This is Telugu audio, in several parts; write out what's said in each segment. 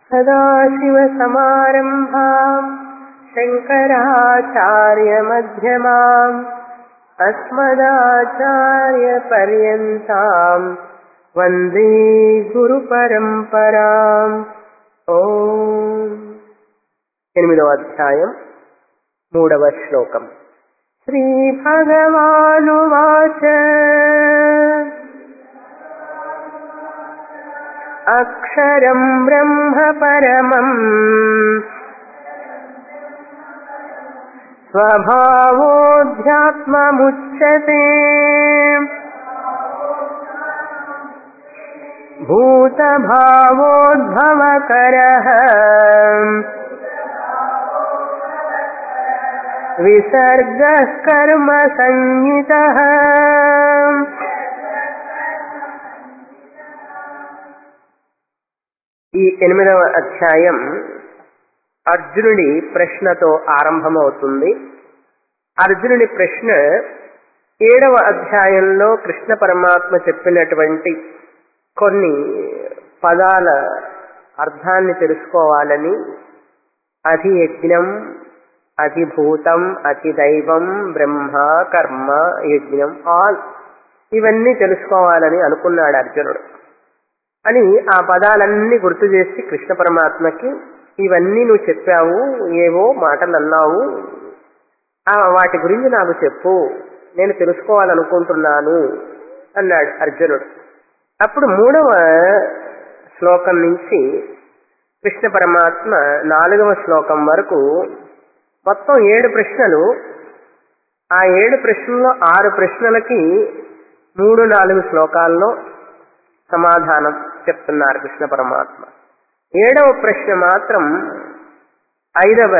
सदाशिवसमारम्भाम् शङ्कराचार्यमध्यमाम् अस्मदाचार्यपर्यन्ताम् वन्दे గురుపరంపరాం ఓం ఎనిమిదవ అధ్యాయం మూడవ శ్లోకం శ్రీభగవానువాచ అక్షరం బ్రహ్మ పరమం స్వభావోధ్యాత్మముచ్యతే भूतभावोद्भवकरः विसर्गः कर्म संहितः ఈ ఎనిమిదవ అధ్యాయం అర్జునుడి ప్రశ్నతో ఆరంభమవుతుంది అర్జునుడి ప్రశ్న ఏడవ అధ్యాయంలో కృష్ణ పరమాత్మ చెప్పినటువంటి కొన్ని పదాల అర్థాన్ని తెలుసుకోవాలని అధియజ్ఞం అధిభూతం అధిదైవం బ్రహ్మ కర్మ యజ్ఞం ఆల్ ఇవన్నీ తెలుసుకోవాలని అనుకున్నాడు అర్జునుడు అని ఆ పదాలన్నీ గుర్తు చేసి కృష్ణ పరమాత్మకి ఇవన్నీ నువ్వు చెప్పావు ఏవో మాటలు అన్నావు వాటి గురించి నాకు చెప్పు నేను తెలుసుకోవాలనుకుంటున్నాను అన్నాడు అర్జునుడు అప్పుడు మూడవ శ్లోకం నుంచి కృష్ణ పరమాత్మ నాలుగవ శ్లోకం వరకు మొత్తం ఏడు ప్రశ్నలు ఆ ఏడు ప్రశ్నల్లో ఆరు ప్రశ్నలకి మూడు నాలుగు శ్లోకాల్లో సమాధానం చెప్తున్నారు కృష్ణ పరమాత్మ ఏడవ ప్రశ్న మాత్రం ఐదవ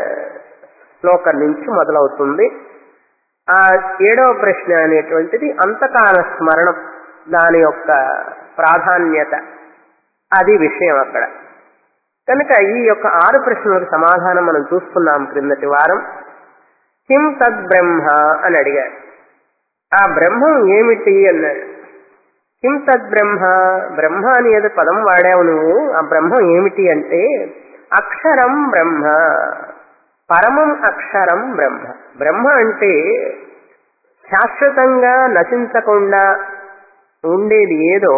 శ్లోకం నుంచి మొదలవుతుంది ఆ ఏడవ ప్రశ్న అనేటువంటిది అంతకాల స్మరణం దాని యొక్క ప్రాధాన్యత అది విషయం అక్కడ కనుక ఈ యొక్క ఆరు ప్రశ్నలకు సమాధానం మనం చూస్తున్నాం క్రిందటి వారం కిం తద్ బ్రహ్మ అని అడిగాడు ఆ బ్రహ్మం ఏమిటి అన్నాడు కిం తద్ బ్రహ్మ బ్రహ్మ అని ఏదో పదం వాడావు నువ్వు ఆ బ్రహ్మం ఏమిటి అంటే అక్షరం బ్రహ్మ పరమం అక్షరం బ్రహ్మ బ్రహ్మ అంటే శాశ్వతంగా నశించకుండా ఉండేది ఏదో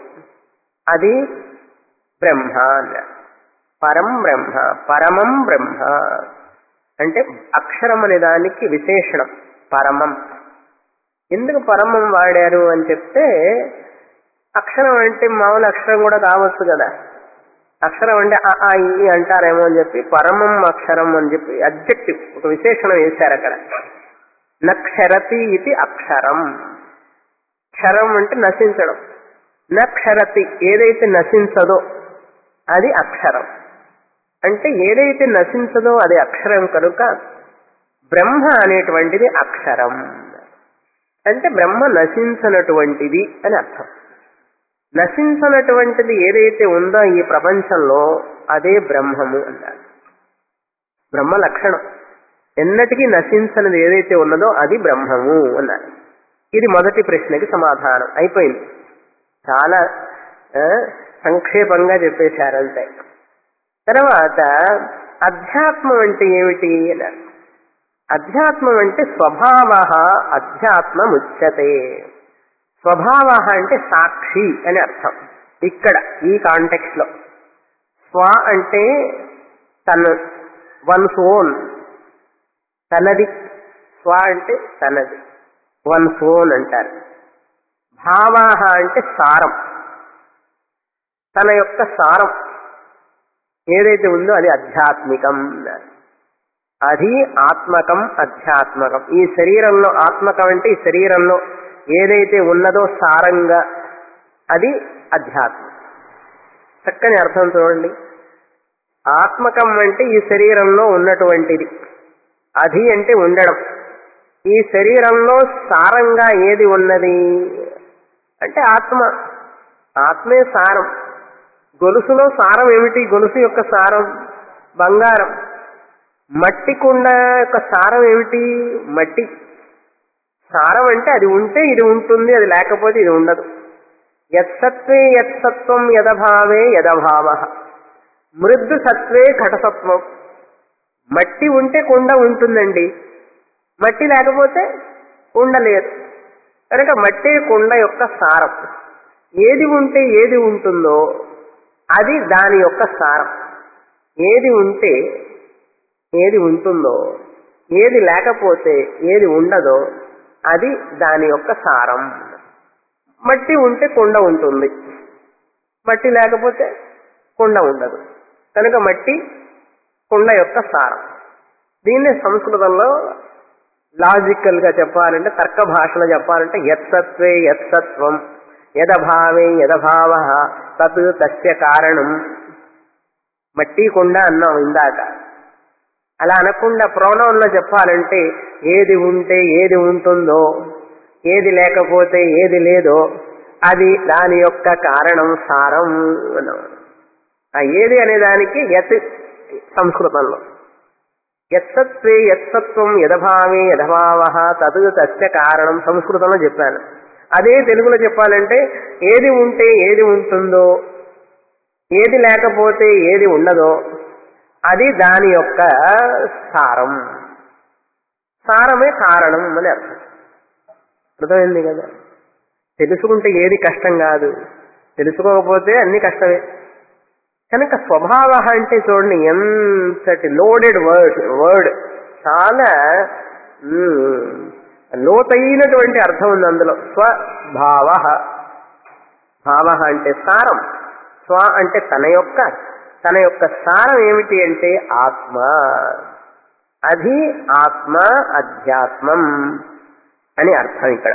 అది బ్రహ్మ అన్న పరం బ్రహ్మ పరమం బ్రహ్మ అంటే అక్షరం అనే దానికి విశేషణం పరమం ఎందుకు పరమం వాడారు అని చెప్తే అక్షరం అంటే మామూలు అక్షరం కూడా కావచ్చు కదా అక్షరం అంటే ఆ ఈ అంటారేమో అని చెప్పి పరమం అక్షరం అని చెప్పి అబ్జెక్టివ్ ఒక విశేషణం వేశారు అక్కడ నక్షరతి ఇది అక్షరం క్షరం అంటే నశించడం నక్షరతి ఏదైతే నశించదో అది అక్షరం అంటే ఏదైతే నశించదో అది అక్షరం కనుక బ్రహ్మ అనేటువంటిది అక్షరం అంటే బ్రహ్మ నశించనటువంటిది అని అర్థం నశించనటువంటిది ఏదైతే ఉందో ఈ ప్రపంచంలో అదే బ్రహ్మము అన్నారు బ్రహ్మ లక్షణం ఎన్నటికీ నశించనిది ఏదైతే ఉన్నదో అది బ్రహ్మము అన్నారు ఇది మొదటి ప్రశ్నకి సమాధానం అయిపోయింది చాలా సంక్షేపంగా చెప్పేశారంతే తర్వాత అధ్యాత్మం అంటే ఏమిటి అన్నారు అధ్యాత్మం అంటే స్వభావ అధ్యాత్మముచ్యతే స్వభావ అంటే సాక్షి అని అర్థం ఇక్కడ ఈ కాంటెక్స్ట్ లో స్వ అంటే తన వన్స్ ఓన్ తనది స్వ అంటే తనది వన్స్ ఓన్ అంటారు భావాహ అంటే సారం తన యొక్క సారం ఏదైతే ఉందో అది ఆధ్యాత్మికం అది ఆత్మకం అధ్యాత్మకం ఈ శరీరంలో ఆత్మకం అంటే ఈ శరీరంలో ఏదైతే ఉన్నదో సారంగా అది అధ్యాత్మం చక్కని అర్థం చూడండి ఆత్మకం అంటే ఈ శరీరంలో ఉన్నటువంటిది అది అంటే ఉండడం ఈ శరీరంలో సారంగా ఏది ఉన్నది అంటే ఆత్మ ఆత్మే సారం గొలుసులో సారం ఏమిటి గొలుసు యొక్క సారం బంగారం మట్టి కుండ యొక్క సారం ఏమిటి మట్టి సారం అంటే అది ఉంటే ఇది ఉంటుంది అది లేకపోతే ఇది ఉండదు యత్సత్వే యత్సత్వం యదభావే యదభావ మృద్దు సత్వే ఘటసత్వం మట్టి ఉంటే కుండ ఉంటుందండి మట్టి లేకపోతే కుండ లేదు కనుక మట్టి కుండ యొక్క సారం ఏది ఉంటే ఏది ఉంటుందో అది దాని యొక్క సారం ఏది ఉంటే ఏది ఉంటుందో ఏది లేకపోతే ఏది ఉండదో అది దాని యొక్క సారం మట్టి ఉంటే కుండ ఉంటుంది మట్టి లేకపోతే కుండ ఉండదు కనుక మట్టి కుండ యొక్క సారం దీన్ని సంస్కృతంలో లాజికల్ గా చెప్పాలంటే తర్క భాషలో చెప్పాలంటే యత్సత్వే యత్సత్వం యదభావే యదభావ తత్ తస్య కారణం మట్టి కుండ అన్నాం ఇందాక అలా అనకుండా ప్రోణంలో చెప్పాలంటే ఏది ఉంటే ఏది ఉంటుందో ఏది లేకపోతే ఏది లేదో అది దాని యొక్క కారణం సారం అన్నాం ఆ ఏది అనే దానికి యత్ సంస్కృతంలో యత్సత్వే యత్సత్వం యథభావే యథభావ తద్ తస్య కారణం సంస్కృతంలో చెప్పాను అదే తెలుగులో చెప్పాలంటే ఏది ఉంటే ఏది ఉంటుందో ఏది లేకపోతే ఏది ఉండదో అది దాని యొక్క సారం సారమే కారణం అని అర్థం అర్థమైంది కదా తెలుసుకుంటే ఏది కష్టం కాదు తెలుసుకోకపోతే అన్ని కష్టమే కనుక స్వభావ అంటే చూడండి ఎంతటి లోడెడ్ వర్డ్ వర్డ్ చాలా మ్, లోతైనటువంటి అర్థం ఉంది అందులో స్వభావ భావ అంటే సారం స్వ అంటే తన యొక్క తన యొక్క సారం ఏమిటి అంటే ఆత్మ అది ఆత్మ అధ్యాత్మం అని అర్థం ఇక్కడ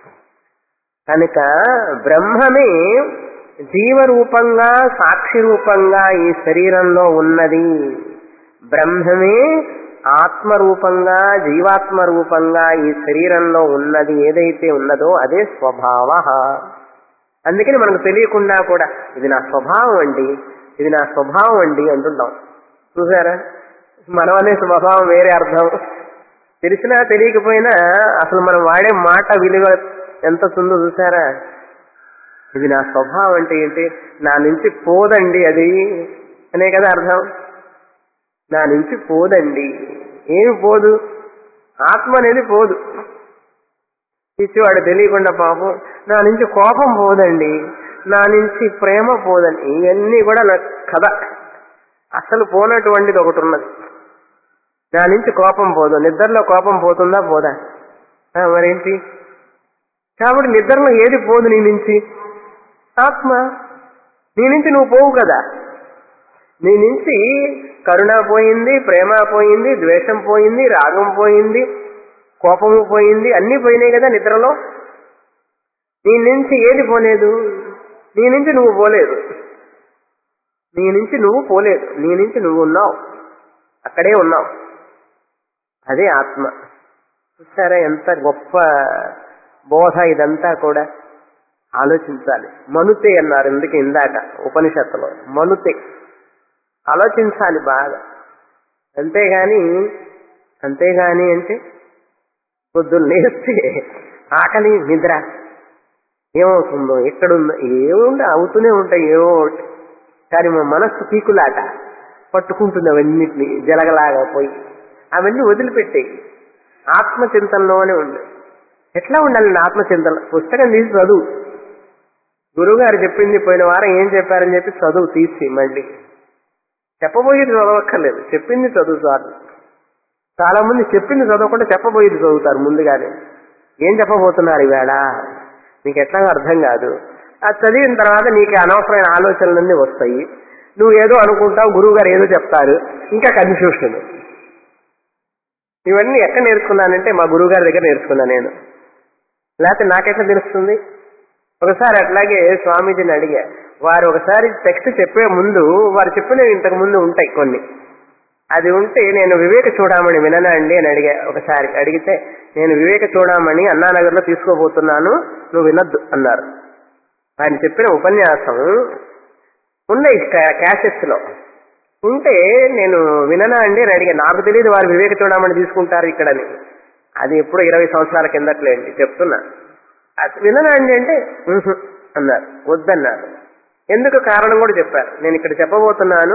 కనుక బ్రహ్మమే జీవరూపంగా సాక్షి రూపంగా ఈ శరీరంలో ఉన్నది బ్రహ్మమే ఆత్మరూపంగా జీవాత్మ రూపంగా ఈ శరీరంలో ఉన్నది ఏదైతే ఉన్నదో అదే స్వభావ అందుకని మనకు తెలియకుండా కూడా ఇది నా స్వభావం అండి ఇది నా స్వభావం అండి అంటుంటాం చూసారా మనం అనే స్వభావం వేరే అర్థం తెలిసినా తెలియకపోయినా అసలు మనం వాడే మాట విలువ ఎంత ఉందో చూసారా ఇది నా స్వభావం అంటే ఏంటి నా నుంచి పోదండి అది అనే కదా అర్థం నా నుంచి పోదండి ఏమి పోదు ఆత్మ అనేది పోదు ఇచ్చివాడు తెలియకుండా పాపం నా నుంచి కోపం పోదండి నా నుంచి ప్రేమ పోదండి ఇవన్నీ కూడా నా కథ అసలు పోనటువంటిది ఒకటి ఉన్నది నా నుంచి కోపం పోదు నిద్రలో కోపం పోతుందా పోదా ఆ, మరేంటి కాబట్టి నిద్రలో ఏది పోదు నీ నుంచి ఆత్మ నీ నుంచి నువ్వు పోవు కదా నీ నుంచి కరుణ పోయింది ప్రేమ పోయింది ద్వేషం పోయింది రాగం పోయింది కోపము పోయింది అన్నీ పోయినాయి కదా నిద్రలో నీ నుంచి ఏది పోలేదు నీ నుంచి నువ్వు పోలేదు నీ నుంచి నువ్వు పోలేదు నీ నుంచి నువ్వు ఉన్నావు అక్కడే ఉన్నావు అదే ఆత్మ చూసారా ఎంత గొప్ప బోధ ఇదంతా కూడా ఆలోచించాలి మనుతే అన్నారు ఎందుకు ఇందాక ఉపనిషత్తులో మనుతే ఆలోచించాలి బాగా అంతేగాని అంతేగాని అంటే పొద్దున్న లేస్తే ఆకలి నిద్ర ఏమవుతుందో ఎక్కడుందో ఏముందో అవుతూనే ఉంటాయి ఏవో ఒకటి. కానీ మా మనస్సు పీకులాట పట్టుకుంటుంది అవన్నిటిని జలగలాగా పోయి అవన్నీ వదిలిపెట్టేయి ఆత్మచింతనలోనే ఉంది ఎట్లా ఉండాలి ఆత్మచింతన పుస్తకం తీసి చదువు గురువుగారు చెప్పింది పోయిన వారం ఏం చెప్పారని చెప్పి చదువు తీసి మళ్ళీ చెప్పబోయేది చదవక్కర్లేదు చెప్పింది చదువు చాలు చాలా మంది చెప్పింది చదవకుండా చెప్పబోయేది చదువుతారు ముందుగానే ఏం చెప్పబోతున్నారు ఈవేళ నీకు ఎట్లా అర్థం కాదు అది చదివిన తర్వాత నీకు అనవసరమైన ఆలోచనలన్నీ వస్తాయి నువ్వు ఏదో అనుకుంటావు గురువు గారు ఏదో చెప్తారు ఇంకా కన్ఫ్యూషన్ ఇవన్నీ ఎక్కడ నేర్చుకున్నానంటే మా గురువు గారి దగ్గర నేర్చుకున్నా నేను లేకపోతే నాకెట్లా తెలుస్తుంది ఒకసారి అట్లాగే స్వామీజీని అడిగా వారు ఒకసారి టెక్స్ట్ చెప్పే ముందు వారు చెప్పినవి ఇంతకు ముందు ఉంటాయి కొన్ని అది ఉంటే నేను వివేక చూడమని విననా అండి అని అడిగా ఒకసారి అడిగితే నేను వివేక చూడమని అన్నానగర్లో తీసుకోబోతున్నాను నువ్వు వినొద్దు అన్నారు ఆయన చెప్పిన ఉపన్యాసం ఉన్నాయి క్యాసెట్స్ లో ఉంటే నేను విననా అండి అని అడిగా నాకు తెలియదు వారు వివేక చూడమని తీసుకుంటారు ఇక్కడని అది ఎప్పుడో ఇరవై సంవత్సరాల కిందట్లేండి చెప్తున్నా అది విననా అండి అంటే "ఉహు" అన్నారు వద్దన్నారు ఎందుకు కారణం కూడా చెప్పారు నేను ఇక్కడ చెప్పబోతున్నాను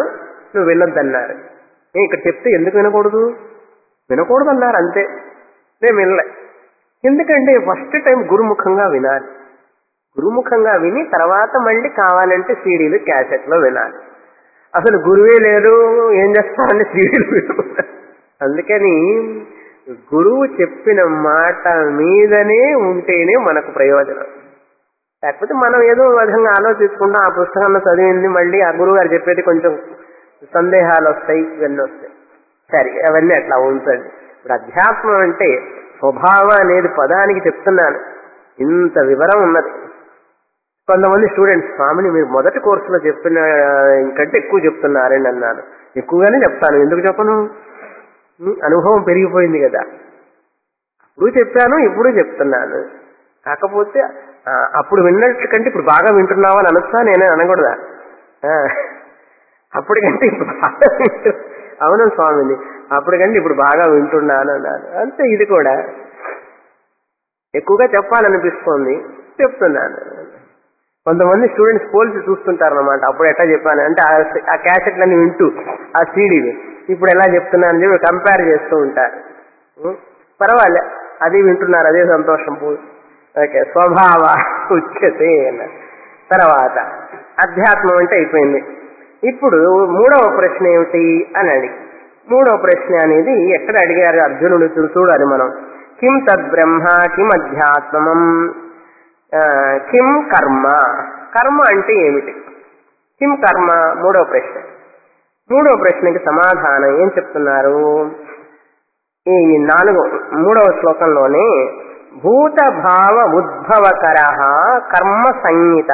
నువ్వు వినొద్దన్నారు నేను ఇక్కడ చెప్తే ఎందుకు వినకూడదు వినకూడదు అన్నారు అంతే నేను వినలే ఎందుకంటే ఫస్ట్ టైం గురుముఖంగా వినాలి గురుముఖంగా విని తర్వాత మళ్ళీ కావాలంటే సీడీలు క్యాసెట్లో వినాలి అసలు గురువే లేరు ఏం చేస్తారంటే సీడీలు వినాలి అందుకని గురువు చెప్పిన మాట మీదనే ఉంటేనే మనకు ప్రయోజనం లేకపోతే మనం ఏదో విధంగా ఆలోచించుకుంటాం ఆ పుస్తకంలో చదివింది మళ్ళీ ఆ గురువు గారు చెప్పేది కొంచెం సందేహాలు వస్తాయి ఇవన్నీ వస్తాయి సరే అవన్నీ అట్లా ఉంచండి ఇప్పుడు అధ్యాత్మం అంటే స్వభావం అనేది పదానికి చెప్తున్నాను ఇంత వివరం ఉన్నది కొంతమంది స్టూడెంట్స్ స్వామిని మీరు మొదటి కోర్సులో చెప్పిన ఇంకంటే ఎక్కువ చెప్తున్నారండి అన్నాను ఎక్కువగానే చెప్తాను ఎందుకు చెప్పను ఉం, అనుభవం పెరిగిపోయింది కదా అప్పుడు చెప్పాను ఇప్పుడు చెప్తున్నాను కాకపోతే ఆ, అప్పుడు విన్నట్టు కంటే ఇప్పుడు బాగా వింటున్నావా అని అనొచ్చా నేనే అనకూడదా ఆ, అప్పటికంటే ఇప్పుడు బాగా వింటు అవును స్వామిని అప్పటికంటే ఇప్పుడు బాగా వింటున్నాను అన్నాను అంతే ఇది కూడా ఎక్కువగా చెప్పాలనిపిస్తోంది చెప్తున్నాను కొంతమంది స్టూడెంట్స్ పోల్చి చూస్తుంటారు అనమాట అప్పుడు ఎట్లా చెప్పాను అంటే ఆ- ఆ క్యాసెట్లన్నీ వింటూ ఆ సీడీవి ఇప్పుడు ఎలా చెప్తున్నాను చెప్పి కంపేర్ చేస్తూ ఉంటారు ఉం? పర్వాలే అది వింటున్నారు అదే సంతోషం పో ఓకే స్వభావ ఉచ్యతే అన్నారు. తర్వాత అధ్యాత్మం అంటే అయిపోయింది ఇప్పుడు మూడవ ప్రశ్న ఏమిటి అని అడిగి మూడవ ప్రశ్న అనేది ఎక్కడ అడిగారు అర్జునుడు చూ- చూడాలి మనం కిం తద్బ్రహ్మ కిం అధ్యాత్మం ఆ, కిం కర్మ కర్మ అంటే ఏమిటి కిం కర్మ మూడవ ప్రశ్న మూడవ ప్రశ్నకి సమాధానం ఏం చెప్తున్నారు ఈ నాలుగో మూడవ శ్లోకంలోనే భూతభావ ఉద్భవకర కర్మ సంహిత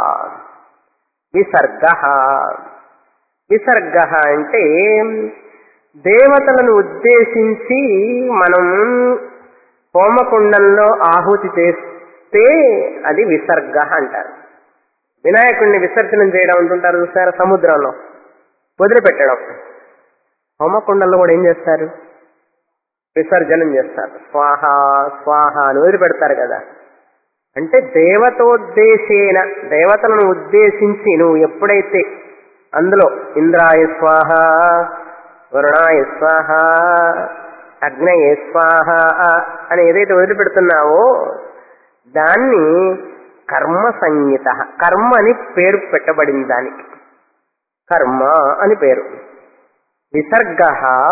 విసర్గ విసర్గ అంటే దేవతలను ఉద్దేశించి మనం హోమకుండంలో ఆహుతి చేస్తే అది విసర్గ అంటారు వినాయకుడిని విసర్జనం చేయడం అంటుంటారు చూసారా సముద్రంలో వదిలిపెట్టడం హోమకుండంలో కూడా ఏం చేస్తారు విసర్జనం చేస్తారు స్వాహ స్వాహ అని వదిలిపెడతారు కదా అంటే దేవతోద్దేశేన దేవతలను ఉద్దేశించి నువ్వు ఎప్పుడైతే అందులో ఇంద్రాయ స్వాహ వరుణాయ స్వాహ అగ్నయ స్వాహ అని ఏదైతే వదిలిపెడుతున్నావో దాన్ని కర్మ సంహిత కర్మ అని పేరు పెట్టబడింది దానికి కర్మ అని పేరు విసర్గ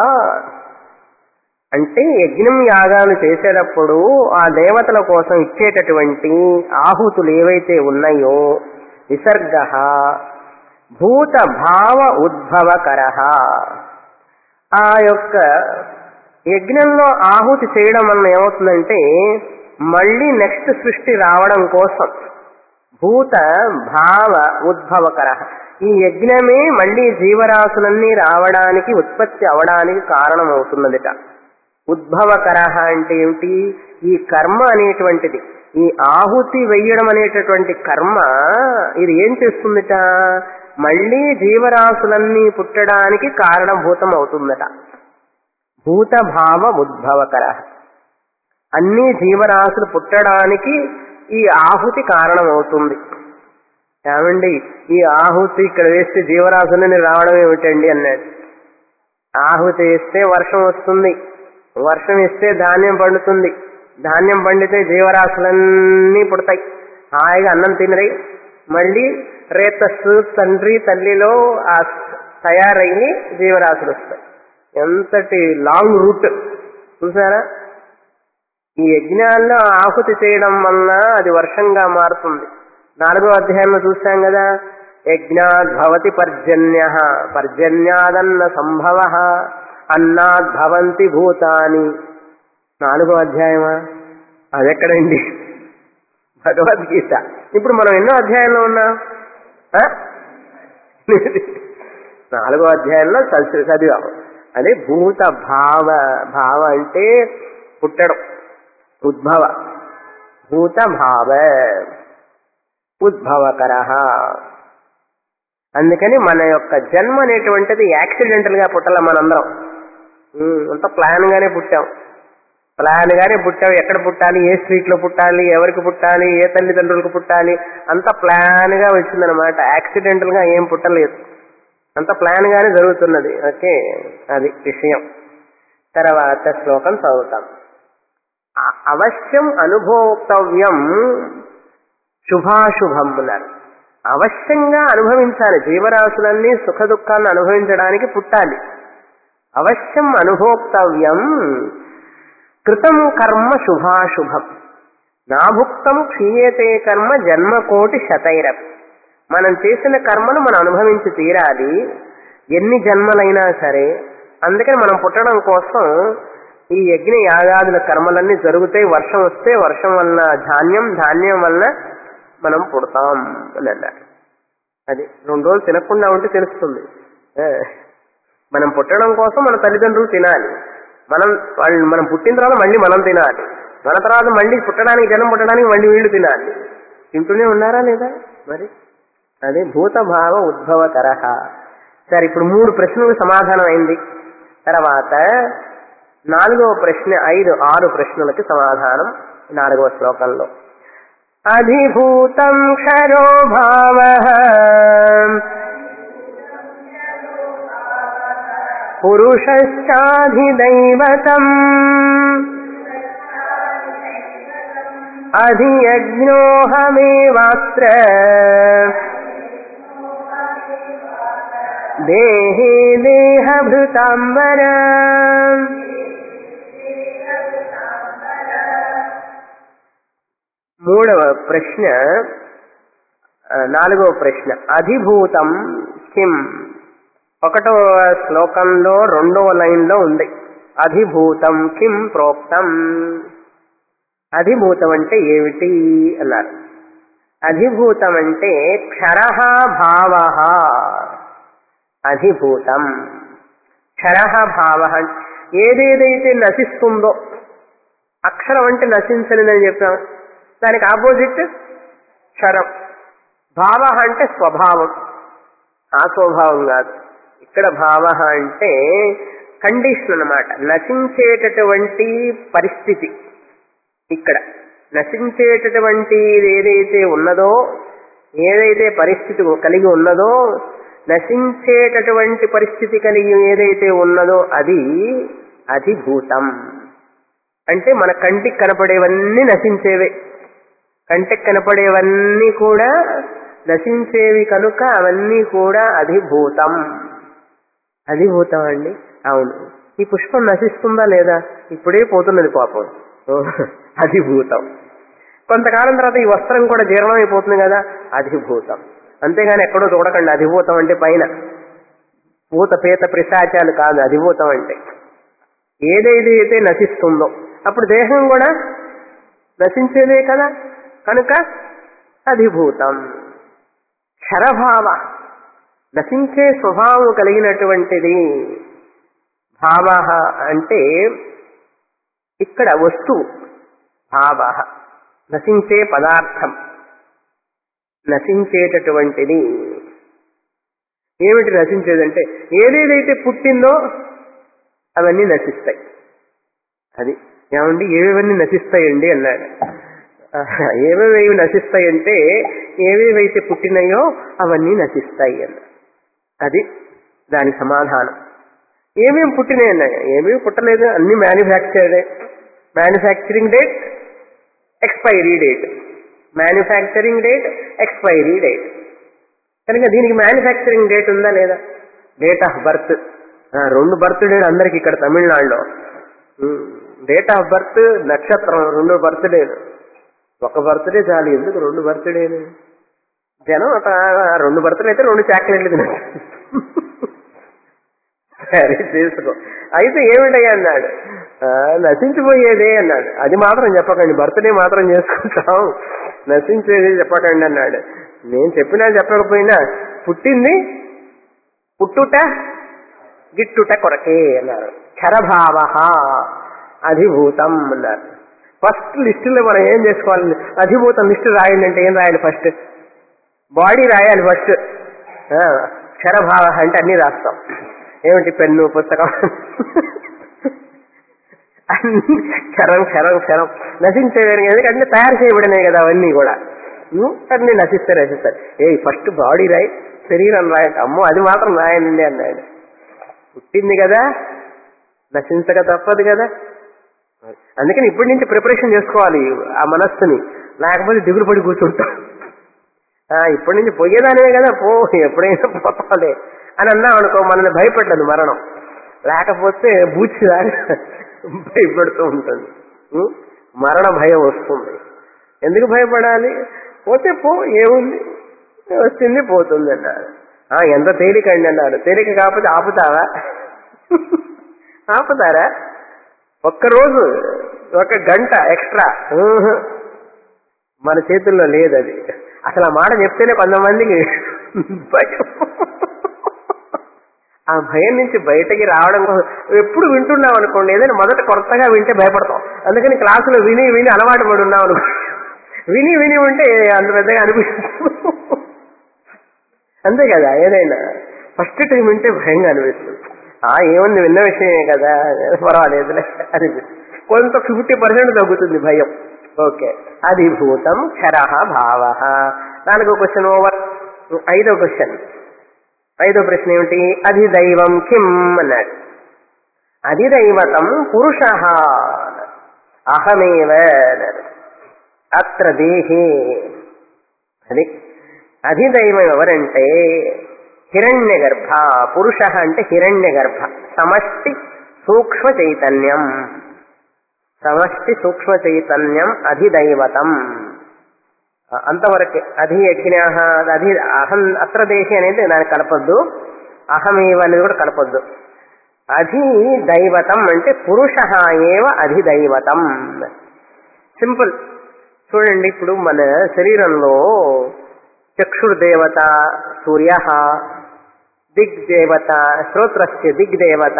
అంటే యజ్ఞం యాగాలు చేసేటప్పుడు ఆ దేవతల కోసం ఇచ్చేటటువంటి ఆహుతులు ఏవైతే ఉన్నాయో విసర్గ భూత భావ ఉద్భవకర ఆ యొక్క యజ్ఞంలో ఆహుతి చేయడం వలన ఏమవుతుందంటే మళ్ళీ నెక్స్ట్ సృష్టి రావడం కోసం భూత భావ ఉద్భవకర ఈ యజ్ఞమే మళ్ళీ జీవరాశులన్నీ రావడానికి ఉత్పత్తి అవడానికి కారణమవుతున్నదిట ఉద్భవకర అంటే ఏమిటి ఈ కర్మ అనేటువంటిది ఈ ఆహుతి వెయ్యడం అనేటటువంటి కర్మ ఇది ఏం చేస్తుందిట మళ్ళీ జీవరాశులన్నీ పుట్టడానికి కారణభూతం అవుతుందట భూతభావ ఉద్భవకర అన్ని జీవరాశులు పుట్టడానికి ఈ ఆహుతి కారణమవుతుంది ఏమండి ఈ ఆహుతి ఇక్కడ వేస్తే జీవరాశులని రావడం ఏమిటండి అన్నాడు ఆహుతి వేస్తే వర్షం వస్తుంది వర్షం ఇస్తే ధాన్యం పండుతుంది ధాన్యం పండితే జీవరాశులన్నీ పుడతాయి హాయిగా అన్నం తినరై మళ్ళీ రేతస్సు తండ్రి తల్లిలో ఆ తయారయ్యి జీవరాశులు వస్తాయి ఎంతటి లాంగ్ రూట్ చూసారా ఈ యజ్ఞాల్లో ఆహుతి చేయడం వలన అది వర్షంగా మారుతుంది నాలుగో అధ్యాయంలో చూసాం కదా యజ్ఞాద్ భవతి పర్జన్య పర్జన్యాదన్న సంభవ అన్నాద్ భవంతి భూతాని నాలుగో అధ్యాయమా అదెక్కడండి భగవద్గీత ఇప్పుడు మనం ఎన్నో అధ్యాయంలో ఉన్నాం ఆ? నాలుగో అధ్యాయంలో చదివి చదివాం అదే భూత భావ భావ అంటే పుట్టడం ఉద్భవ భూత భావ ఉద్భవకర అందుకని మన యొక్క జన్మ అనేటువంటిది యాక్సిడెంటల్ గా పుట్టాల మనందరం ఉమ్, అంత ప్లాన్ గానే పుట్టాం ప్లాన్ గానే పుట్టాం ఎక్కడ పుట్టాలి ఏ స్ట్రీట్ లో పుట్టాలి ఎవరికి పుట్టాలి ఏ తల్లిదండ్రులకు పుట్టాలి అంత ప్లాన్ గా వచ్చిందనమాట యాక్సిడెంటల్ గా ఏం పుట్టలేదు అంత ప్లాన్ గానే జరుగుతున్నది ఓకే అది విషయం తర్వాత శ్లోకం చదువుతాం అ- అవశ్యం అనుభోక్తవ్యం శుభాశుభం అన్నారు అవశ్యంగా అనుభవించాలి జీవరాశులన్నీ సుఖ దుఃఖాన్ని అనుభవించడానికి పుట్టాలి అవశ్యం అనుభోక్తవ్యం కృతం కర్మ శుభాశుభం నాభుక్తం క్షీయతే కర్మ జన్మకోటి శతైరం మనం చేసిన కర్మను మనం అనుభవించి తీరాలి ఎన్ని జన్మలైనా సరే అందుకని మనం పుట్టడం కోసం ఈ యజ్ఞ యాగాదుల కర్మలన్నీ జరుగుతాయి వర్షం వస్తే వర్షం వల్ల ధాన్యం ధాన్యం వల్ల మనం పుడతాం అని అన్నారు అది రెండు రోజులు తినకుండా ఉంటే తెలుస్తుంది ఏ, మనం పుట్టడం కోసం మన తల్లిదండ్రులు తినాలి మనం వాళ్ళు మనం పుట్టిన తర్వాత మళ్ళీ మనం తినాలి మన తర్వాత మళ్ళీ పుట్టడానికి జనం పుట్టడానికి మళ్ళీ వీళ్ళు తినాలి తింటూనే ఉన్నారా లేదా మరి అది భూతభావ ఉద్భవ తరహ సరే ఇప్పుడు మూడు ప్రశ్నలకు సమాధానం అయింది తర్వాత నాలుగవ ప్రశ్న ఐదు ఆరు ప్రశ్నలకి సమాధానం నాలుగవ శ్లోకంలో అధిభూతం క్షరో భావ పురుషశ్చాధిదైవతం అధియజ్ఞోహమేవాత్ర దేహే దేహభృతాంబర మూడవ ప్రశ్న ఆ, నాలుగవ ప్రశ్న అధిభూతం కిం ఒకటవ శ్లోకంలో రెండవ లైన్లో ఉంది అధిభూతం కిం ప్రోక్తం అధిభూతం అంటే ఏమిటి అన్నారు అధిభూతం అంటే క్షర భావ అధిభూతం క్షర భావ ఏదేదైతే నశిస్తుందో అక్షరం అంటే నశించనిదని చెప్పాం దానికి ఆపోజిట్ క్షరం భావ అంటే స్వభావం ఆ స్వభావం కాదు ఇక్కడ భావ అంటే కండిషన్ అన్నమాట నశించేటటువంటి పరిస్థితి ఇక్కడ నశించేటటువంటి ఏదైతే ఉన్నదో ఏదైతే పరిస్థితి కలిగి ఉన్నదో నశించేటటువంటి పరిస్థితి కలిగి ఏదైతే ఉన్నదో అది అధిభూతం అంటే మన కంటికి కనపడేవన్నీ నశించేవే కంటికి కనపడేవన్నీ కూడా నశించేవి కనుక అవన్నీ కూడా అధిభూతం అధిభూతం అండి అవును ఈ పుష్పం నశిస్తుందా లేదా ఇప్పుడే పోతున్నది పాపం అధిభూతం కొంతకాలం తర్వాత ఈ వస్త్రం కూడా జీర్ణమైపోతుంది కదా అధిభూతం అంతేగాని ఎక్కడో చూడకండి అధిభూతం అంటే పైన భూత పేత పిశాచాలు కాదు అధిభూతం అంటే ఏదైతే నశిస్తుందో అప్పుడు దేహం కూడా నశించేదే కదా కనుక అధిభూతం క్షరభావ నశించే స్వభావం కలిగినటువంటిది భావ అంటే ఇక్కడ వస్తువు భావ నశించే పదార్థం నశించేటటువంటిది ఏమిటి నశించేదంటే ఏదేదైతే పుట్టిందో అవన్నీ నశిస్తాయి అది ఏమండి ఏవేవన్నీ నశిస్తాయండి అన్నాడు ఆహా, ఏవేవి నశిస్తాయంటే ఏవేవైతే పుట్టినాయో అవన్నీ నశిస్తాయి అన్నాడు అది దాని సమాధానం ఏమేమి పుట్టినాయి అన్నాడు ఏమేమి పుట్టలేదు అన్ని మ్యానుఫ్యాక్చర్డే manufacturing date expiry date manufacturing date expiry date కనుక దీనికి మ్యానుఫ్యాక్చరింగ్ డేట్ ఉందా లేదా డేట్ ఆఫ్ బర్త్ రెండు బర్త్ డేట్ అందరికి ఇక్కడ తమిళనాడులో డేట్ ఆఫ్ బర్త్ నక్షత్రం రెండు బర్త్డేలు ఒక బర్త్డే చాలు ఎందుకు రెండు బర్త్డేలు జనం ఒక రెండు బర్త్డే అయితే రెండు చాక్లెట్లు తినచ్చు సరే చేసుకో అయితే ఏమిటయ్యా అన్నాడు "ఆ, నశించిపోయేదే అన్నాడు అది మాత్రం చెప్పకండి బర్త్డే మాత్రం చేసుకుంటాం నశించేది చెప్పకండి అన్నాడు నేను చెప్పినా చెప్పకపోయినా పుట్టింది పుట్టుట గిట్టుట కొరకే అన్నారు క్షరభావ అధిభూతం అన్నారు ఫస్ట్ లిస్టులో మనం ఏం చేసుకోవాలి అధిభూతం లిస్టు రాయండి అంటే ఏం రాయాలి ఫస్ట్ బాడీ రాయాలి ఫస్ట్ క్షరభావ అంటే అన్ని రాస్తాం ఏమిటి పెన్ను పుస్తకం అన్ని క్షరం క్షరం క్షరం నశించేవి ఎందుకంటే తయారు చేయబడినాయి కదా అవన్నీ కూడా ఉం? అన్ని నశిస్తే నశిస్తాయి ఏ ఫస్ట్ బాడీ రాయి శరీరం రాయండి అమ్మో అది మాత్రం రాయండి అన్నాడు పుట్టింది కదా నశించక తప్పదు కదా అందుకని ఇప్పటి నుంచి ప్రిపరేషన్ చేసుకోవాలి ఆ మనస్సుని లేకపోతే దిగులు పడి కూర్చుంటాం ఆ, ఇప్పటి నుంచి పోయేదానివే కదా పో ఎప్పుడైనా పోతాలే అని అన్నాం అనుకో మనల్ని భయపడ్డదు మరణం లేకపోతే బూచిలాగా భయపడుతూ ఉంటుంది ఉం? మరణ భయం వస్తుంది ఎందుకు భయపడాలి పోతే పో ఏముంది వచ్చింది పోతుంది అన్నారు ఆ, ఎంత తేలిక అండి అన్నారు తేలిక కాకపోతే ఆపుతావా ఆపుతారా ఒక్కరోజు ఒక గంట ఎక్స్ట్రా ఊహు. మన చేతుల్లో లేదు అది అసలు ఆ మాట చెప్తేనే కొంతమందికి భయం ఆ భయం నుంచి బయటకి రావడం కోసం ఎప్పుడు వింటున్నాం అనుకోండి ఏదైనా మొదట కొత్తగా వింటే భయపడతాం అందుకని క్లాసులో విని విని అలవాటు పడి ఉన్నాం అనుకో విని విని ఉంటే అంత పెద్దగా అనిపిస్తుంది అంతే కదా ఏదైనా ఫస్ట్ టైం వింటే భయంగా అనిపిస్తుంది ఆ ఏముంది విన్న విషయమే కదా పర్వాలేదులే అనిపిస్తుంది కొంత ఫిఫ్టీ పర్సెంట్ తగ్గుతుంది భయం ఓకే అధిభూతం క్షర భావ నాలుగో క్వశ్చన్ ఓవర్ ఐదో క్వశ్చన్ ఐదో ప్రశ్న ఏమిటి అధిదైవం కిం అన్నాడు అధిదైవతం పురుష అహమేవ అన్నాడు. అత్ర దేహే అది అధిదైవం ఎవరంటే హిరణ్య గర్భ పురుష అంటే హిరణ్య గర్భ సమష్టి సూక్ష్మ చైతన్యం సమష్టి సూక్ష్మ చైతన్యం అధిదైవతం అంతవరకే అధి యజ్ఞ అధి అహం అత్ర దేశి అనేది దానికి కలపొద్దు అహమేవ అనేది కూడా కలపొద్దు అధి దైవతం అంటే పురుష ఏవ అధిదైవతం సింపుల్ చూడండి ఇప్పుడు మన శరీరంలో చక్షుర్దేవత సూర్య దిగ్దేవత శ్రోత్రస్య దిగ్దేవత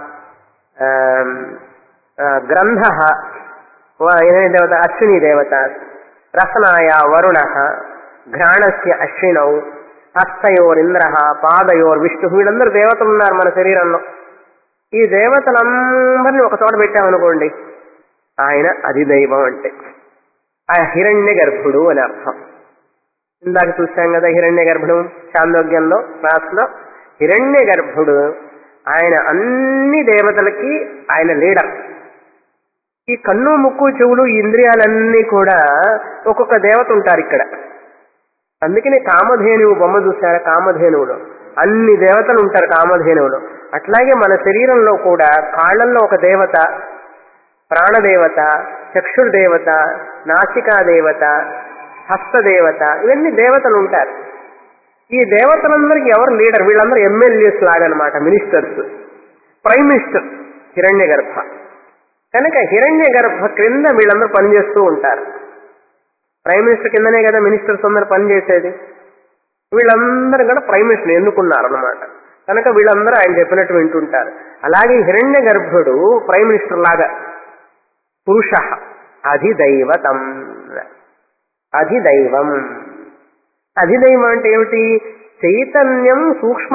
గ్రంథ ఏదైనా దేవత అశ్విని దేవత రసనాయ వరుణ ఘ్రాణస్య అశ్వినౌ హస్తయోరింద్ర పాదయోర్ విష్ణు వీళ్ళందరూ దేవతలు ఉన్నారు మన శరీరంలో ఈ దేవతలందరినీ ఒక చోట పెట్టామనుకోండి ఆయన అధిదైవం అంటే ఆ హిరణ్య గర్భుడు అని అర్థం ఇందాక చూసాం కదా హిరణ్య గర్భుడు చాందోగ్యంలో క్లాస్లో హిరణ్య గర్భుడు ఆయన అన్ని దేవతలకి ఆయన లీడర్ ఈ కన్ను ముక్కు చెవులు ఈ ఇంద్రియాలన్నీ కూడా ఒక్కొక్క దేవత ఉంటారు ఇక్కడ అందుకనే కామధేనువు బొమ్మ చూసారా కామధేనువులో అన్ని దేవతలు ఉంటారు కామధేనువులో అట్లాగే మన శరీరంలో కూడా కాళ్ళల్లో ఒక దేవత ప్రాణదేవత చక్షుర్దేవత నాసికా దేవత హస్తదేవత ఇవన్నీ దేవతలు ఉంటారు ఈ దేవతలందరికీ ఎవరు లీడర్ వీళ్ళందరూ ఎమ్మెల్యేస్ లాగా అనమాట మినిస్టర్స్ ప్రైమ్ మినిస్టర్ హిరణ్య గర్భ కనుక హిరణ్య గర్భ క్రింద వీళ్ళందరూ పనిచేస్తూ ఉంటారు ప్రైమ్ మినిస్టర్ కిందనే కదా మినిస్టర్స్ అందరూ పనిచేసేది వీళ్ళందరూ కూడా ప్రైమ్ మినిస్టర్ ఎన్నుకున్నారు అనమాట కనుక వీళ్ళందరూ ఆయన చెప్పినట్టు వింటుంటారు అలాగే హిరణ్య గర్భుడు ప్రైమ్ మినిస్టర్ లాగా పురుష అధిదైవతం అధిదైవం అధిదైవం అంటే ఏమిటి చైతన్యం సూక్ష్మ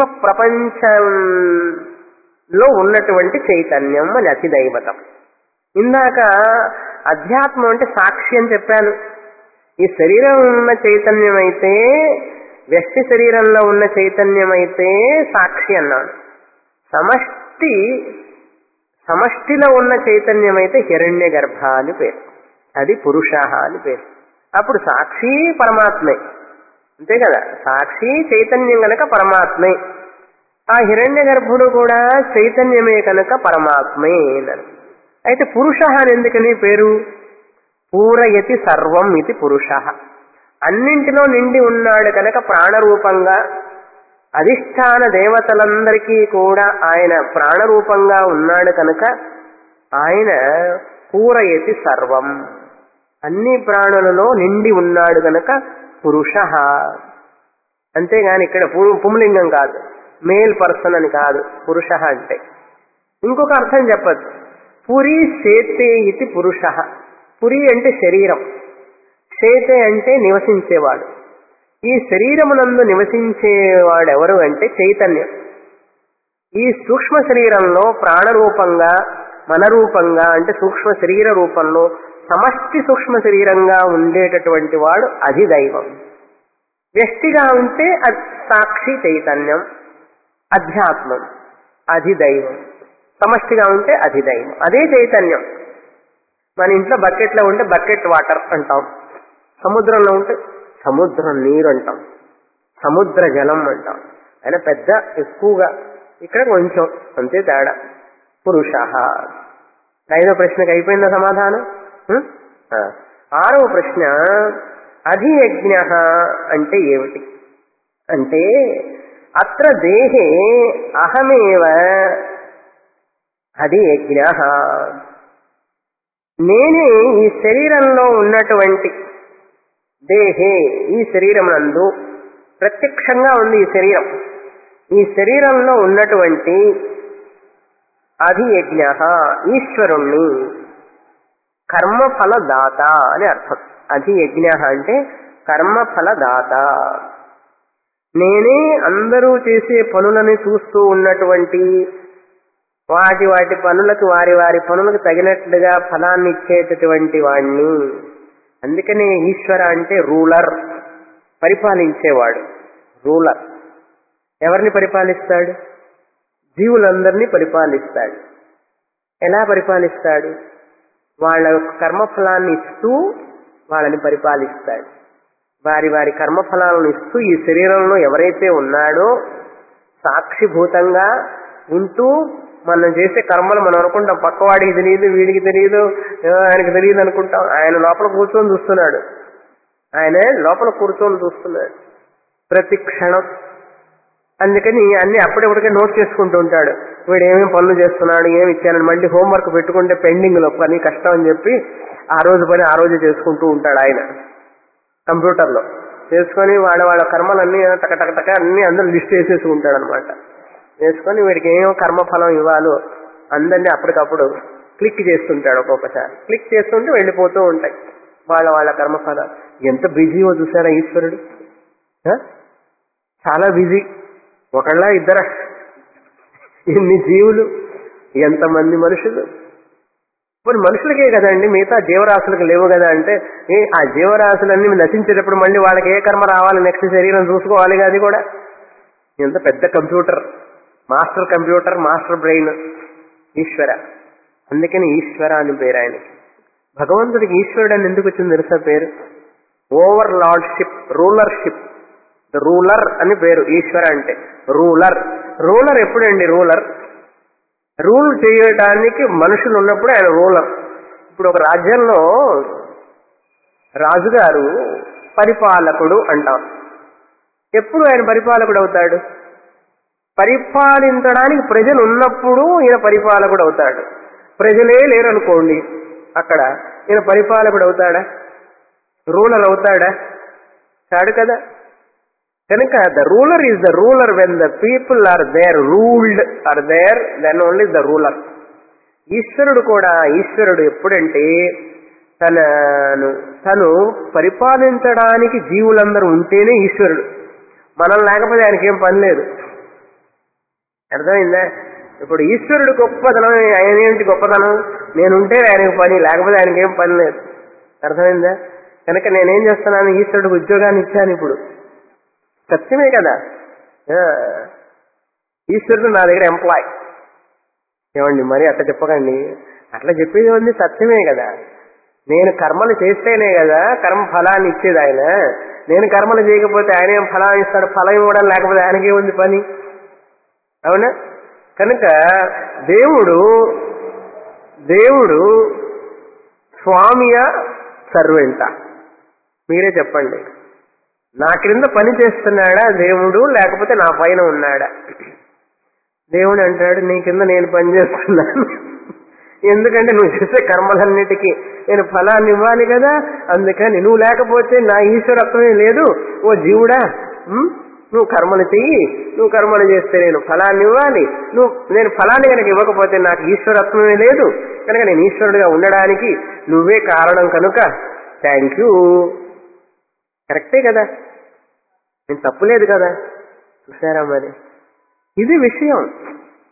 ప్రపంచంలో ఉన్నటువంటి చైతన్యం అని అధిదైవతం ఇందాక అధ్యాత్మం అంటే సాక్షి అని చెప్పాను ఈ శరీరం ఉన్న చైతన్యం అయితే వ్యక్తి శరీరంలో ఉన్న చైతన్యం అయితే సాక్షి అన్నాను సమష్టి సమష్టిలో ఉన్న చైతన్యం అయితే హిరణ్య గర్భ అని పేరు అది పురుష అని పేరు అప్పుడు సాక్షి పరమాత్మే అంతే కదా సాక్షి చైతన్యం కనుక పరమాత్మే ఆ హిరణ్య గర్భుడు కూడా చైతన్యమే కనుక పరమాత్మే అన్నారు అయితే పురుష అని ఎందుకని పేరు పూరయతి సర్వం ఇది పురుష అన్నింటిలో నిండి ఉన్నాడు కనుక ప్రాణరూపంగా అధిష్టాన దేవతలందరికీ కూడా ఆయన ప్రాణరూపంగా ఉన్నాడు కనుక ఆయన పూరయతి సర్వం అన్ని ప్రాణులలో నిండి ఉన్నాడు కనుక పురుష అంతేగాని ఇక్కడ పు- పుంలింగం కాదు మేల్ పర్సన్ అని కాదు పురుష అంటే ఇంకొక అర్థం చెప్పచ్చు పురి సేతే ఇది పురుష పురి అంటే శరీరం సేతే అంటే నివసించేవాడు ఈ శరీరమునందు నివసించేవాడు ఎవరు అంటే చైతన్యం ఈ సూక్ష్మ శరీరంలో ప్రాణరూపంగా మనరూపంగా అంటే సూక్ష్మ శరీర రూపంలో సమష్టి సూక్ష్మ శరీరంగా ఉండేటటువంటి వాడు అధిదైవం వ్యష్టిగా ఉంటే అది సాక్షి చైతన్యం అధ్యాత్మం అధిదైవం సమష్టిగా ఉంటే అధిదైవం అదే చైతన్యం మన ఇంట్లో బకెట్లో ఉంటే బకెట్ వాటర్ అంటాం సముద్రంలో ఉంటే సముద్రం నీరు అంటాం సముద్ర జలం అంటాం ఆయన పెద్ద ఎక్కువగా ఇక్కడ కొంచెం అంతే తేడా పురుష ఐదో ప్రశ్నకి అయిపోయిందా సమాధానం ఉం? ఆ. ఆరవ ప్రశ్న అధియజ్ఞ అంటే ఏమిటి అంటే అత్ర దేహే అహమేవ అధియజ్ఞ నేనే ఈ శరీరంలో ఉన్నటువంటి దేహే ఈ శరీరం నందు ప్రత్యక్షంగా ఉంది ఈ శరీరం ఈ శరీరంలో ఉన్నటువంటి అధియజ్ఞ ఈశ్వరుణ్ణి కర్మఫలదాత అని అర్థం అధియజ్ఞ అంటే కర్మఫలదాత నేనే అందరూ చేసే పనులని చూస్తూ ఉన్నటువంటి వాటి వాటి పనులకు వారి వారి పనులకు తగినట్లుగా ఫలాన్ని ఇచ్చేటటువంటి వాణ్ణి అందుకనే ఈశ్వర అంటే రూలర్ పరిపాలించేవాడు రూలర్ ఎవరిని పరిపాలిస్తాడు జీవులందరినీ పరిపాలిస్తాడు ఎలా పరిపాలిస్తాడు వాళ్ళ యొక్క కర్మఫలాన్ని ఇస్తూ వాళ్ళని పరిపాలిస్తాడు వారి వారి కర్మఫలాలను ఇస్తూ ఈ శరీరంలో ఎవరైతే ఉన్నాడో సాక్షిభూతంగా ఉంటూ మనం చేసే కర్మలు మనం అనుకుంటాం పక్కవాడికి తెలియదు వీడికి తెలియదు ఆ, ఆయనకి తెలియదు అనుకుంటాం ఆయన లోపల కూర్చొని చూస్తున్నాడు ఆయన లోపల కూర్చొని చూస్తున్నాడు ప్రతి క్షణం అందుకని అన్ని అప్పుడప్పుడికే నోట్ చేసుకుంటూ ఉంటాడు వీడు ఏమేమి పనులు చేస్తున్నాడు ఏమి ఇచ్చానని మళ్ళీ హోంవర్క్ పెట్టుకుంటే పెండింగ్ లో పని కష్టం అని చెప్పి ఆ రోజు పని ఆ రోజు చేసుకుంటూ ఉంటాడు ఆయన కంప్యూటర్లో చేసుకొని వాళ్ళ వాళ్ళ కర్మలన్నీ టక టక టక అన్ని అందరూ లిస్ట్ వేసేసుకుంటాడు అనమాట వేసుకొని వీడికి ఏమో కర్మఫలం ఇవ్వాలో అందరినీ అప్పటికప్పుడు క్లిక్ చేస్తుంటాడు ఒక్కొక్కసారి క్లిక్ చేస్తుంటే వెళ్ళిపోతూ ఉంటాయి వాళ్ళ వాళ్ళ కర్మఫలాలు ఎంత బిజీయో చూసారా ఈశ్వరుడు ఆ? చాలా బిజీ ఒకళ్ళ ఇద్దర ఎన్ని జీవులు ఎంతమంది మనుషులు మరి మనుషులకే కదండి మిగతా జీవరాశులకు లేవు కదా అంటే ఏ ఆ జీవరాశులన్నీ నశించేటప్పుడు మళ్ళీ వాళ్ళకి ఏ కర్మ రావాలి నెక్స్ట్ శరీరం చూసుకోవాలి అది కూడా ఎంత పెద్ద computer master computer master brain Eshwara అందుకని ఈశ్వర అని పేరు ఆయనకి భగవంతుడికి ఈశ్వరుడు అని ఎందుకు వచ్చింది తెలుసా పేరు ఓవర్ లార్డ్షిప్ రూలర్షిప్ రూలర్ అని పేరు ఈశ్వర అంటే రూలర్ రూలర్ ఎప్పుడండి రూలర్ రూల్ చేయడానికి మనుషులు ఉన్నప్పుడు ఆయన రూలర్ ఇప్పుడు ఒక రాజ్యంలో రాజుగారు పరిపాలకుడు అంటాం ఎప్పుడు ఆయన పరిపాలకుడు అవుతాడు పరిపాలించడానికి ప్రజలు ఉన్నప్పుడు ఈయన పరిపాలకుడు అవుతాడు ప్రజలే లేరనుకోండి అక్కడ ఈయన పరిపాలకుడు అవుతాడా రూలర్ అవుతాడా కాడు కదా కనుక the ruler is the ruler when the people are there ruled are there then only the ruler ఈశ్వరుడు కూడా ఈశ్వరుడు ఎప్పుడంటే తనను తను పరిపాలించడానికి జీవులందరూ ఉంటేనే ఈశ్వరుడు మనం లేకపోతే ఆయనకి ఏం పని లేదు అర్థమైందా ఇప్పుడు ఈశ్వరుడు గొప్పతనం ఆయన ఏంటి గొప్పతనం నేనుంటే ఆయనకి పని లేకపోతే ఆయనకి ఏం పని లేదు అర్థమైందా కనుక నేనేం చేస్తున్నాను ఈశ్వరుడికి ఉద్యోగాన్ని ఇచ్చాను ఇప్పుడు సత్యమే కదా ఆ, ఈశ్వరుడు నా దగ్గర ఎంప్లాయ్ ఏమండి మరి అట్లా చెప్పకండి అట్లా చెప్పేది ఉంది సత్యమే కదా నేను కర్మలు చేస్తేనే కదా కర్మ ఫలాన్ని ఇచ్చేది ఆయన నేను కర్మలు చేయకపోతే ఆయన ఏం ఫలాన్ని ఇస్తాడు ఫలం ఇవ్వడం లేకపోతే ఆయనకే ఉంది పని అవునా కనుక దేవుడు దేవుడు స్వామియా సర్వెంటా మీరే చెప్పండి నా క్రింద పని చేస్తున్నాడా దేవుడు లేకపోతే నా పైన ఉన్నాడా దేవుడు అంటాడు నీ కింద నేను పని చేస్తున్నాను ఎందుకంటే నువ్వు చేసే కర్మలన్నిటికీ నేను ఫలాన్ని ఇవ్వాలి కదా అందుకని నువ్వు లేకపోతే నా ఈశ్వరత్వమే లేదు ఓ జీవుడా ఉమ్, నువ్వు కర్మలు చెయ్యి నువ్వు కర్మలు చేస్తే నేను ఫలాన్ని ఇవ్వాలి నువ్వు నేను ఫలాన్ని కనుక ఇవ్వకపోతే నాకు ఈశ్వరత్వమే లేదు కనుక నేను ఈశ్వరుడిగా ఉండడానికి నువ్వే కారణం కనుక థ్యాంక్ యూ కరెక్టే కదా నేను తప్పులేదు కదా చూసారా మరి ఇది విషయం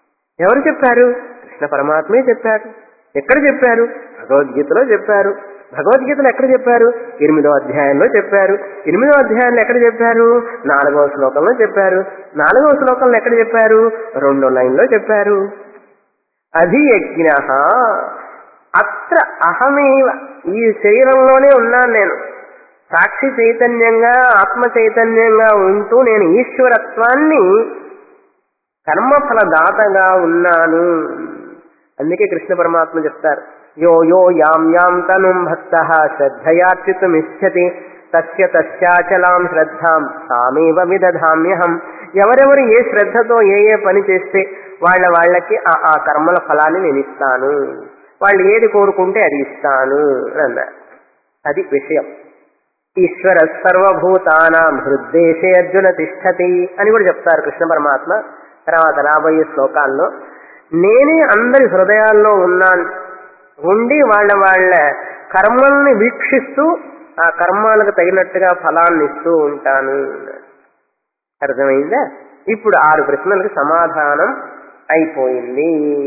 ఎవరు చెప్పారు కృష్ణ పరమాత్మే చెప్పారు ఎక్కడ చెప్పారు భగవద్గీతలో చెప్పారు భగవద్గీతలో ఎక్కడ చెప్పారు ఎనిమిదో అధ్యాయంలో చెప్పారు ఎనిమిదో అధ్యాయంలో ఎక్కడ చెప్పారు నాలుగవ శ్లోకంలో చెప్పారు నాలుగవ శ్లోకంలో ఎక్కడ చెప్పారు రెండో లైన్లో చెప్పారు అధియజ్ఞ అత్ర అహమేవ ఈ శరీరంలోనే ఉన్నాను నేను సాక్షి చైతన్యంగా ఆత్మ చైతన్యంగా ఉంటూ నేను ఈశ్వరత్వాన్ని కర్మఫలదాతగా ఉన్నాను అందుకే కృష్ణ పరమాత్మ చెప్తారు యో యో యాం యాం తనుం భక్త శ్రద్ధయార్చితుమిచ్చతి తస్య తస్యాచలాం శ్రద్ధాం సామేవ విదధామ్యహం ఎవరెవరు ఏ శ్రద్ధతో ఏ ఏ పని చేస్తే వాళ్ళ వాళ్ళకి ఆ ఆ కర్మల ఫలాన్ని నేను ఇస్తాను వాళ్ళు ఏది కోరుకుంటే అది ఇస్తాను అని అన్నారు అది విషయం ఈశ్వర సర్వభూతానాం హృద్దేశే అర్జున తిష్టతి అని కూడా చెప్తారు కృష్ణ పరమాత్మ తర్వాత రాబోయే శ్లోకాల్లో నేనే అందరి హృదయాల్లో ఉన్నాను ఉండి వాళ్ళ వాళ్ళ కర్మల్ని వీక్షిస్తూ ఆ కర్మాలకు తగినట్టుగా ఫలాన్ని ఇస్తూ ఉంటాను అర్థమైందా ఇప్పుడు ఆరు ప్రశ్నలకు సమాధానం అయిపోయింది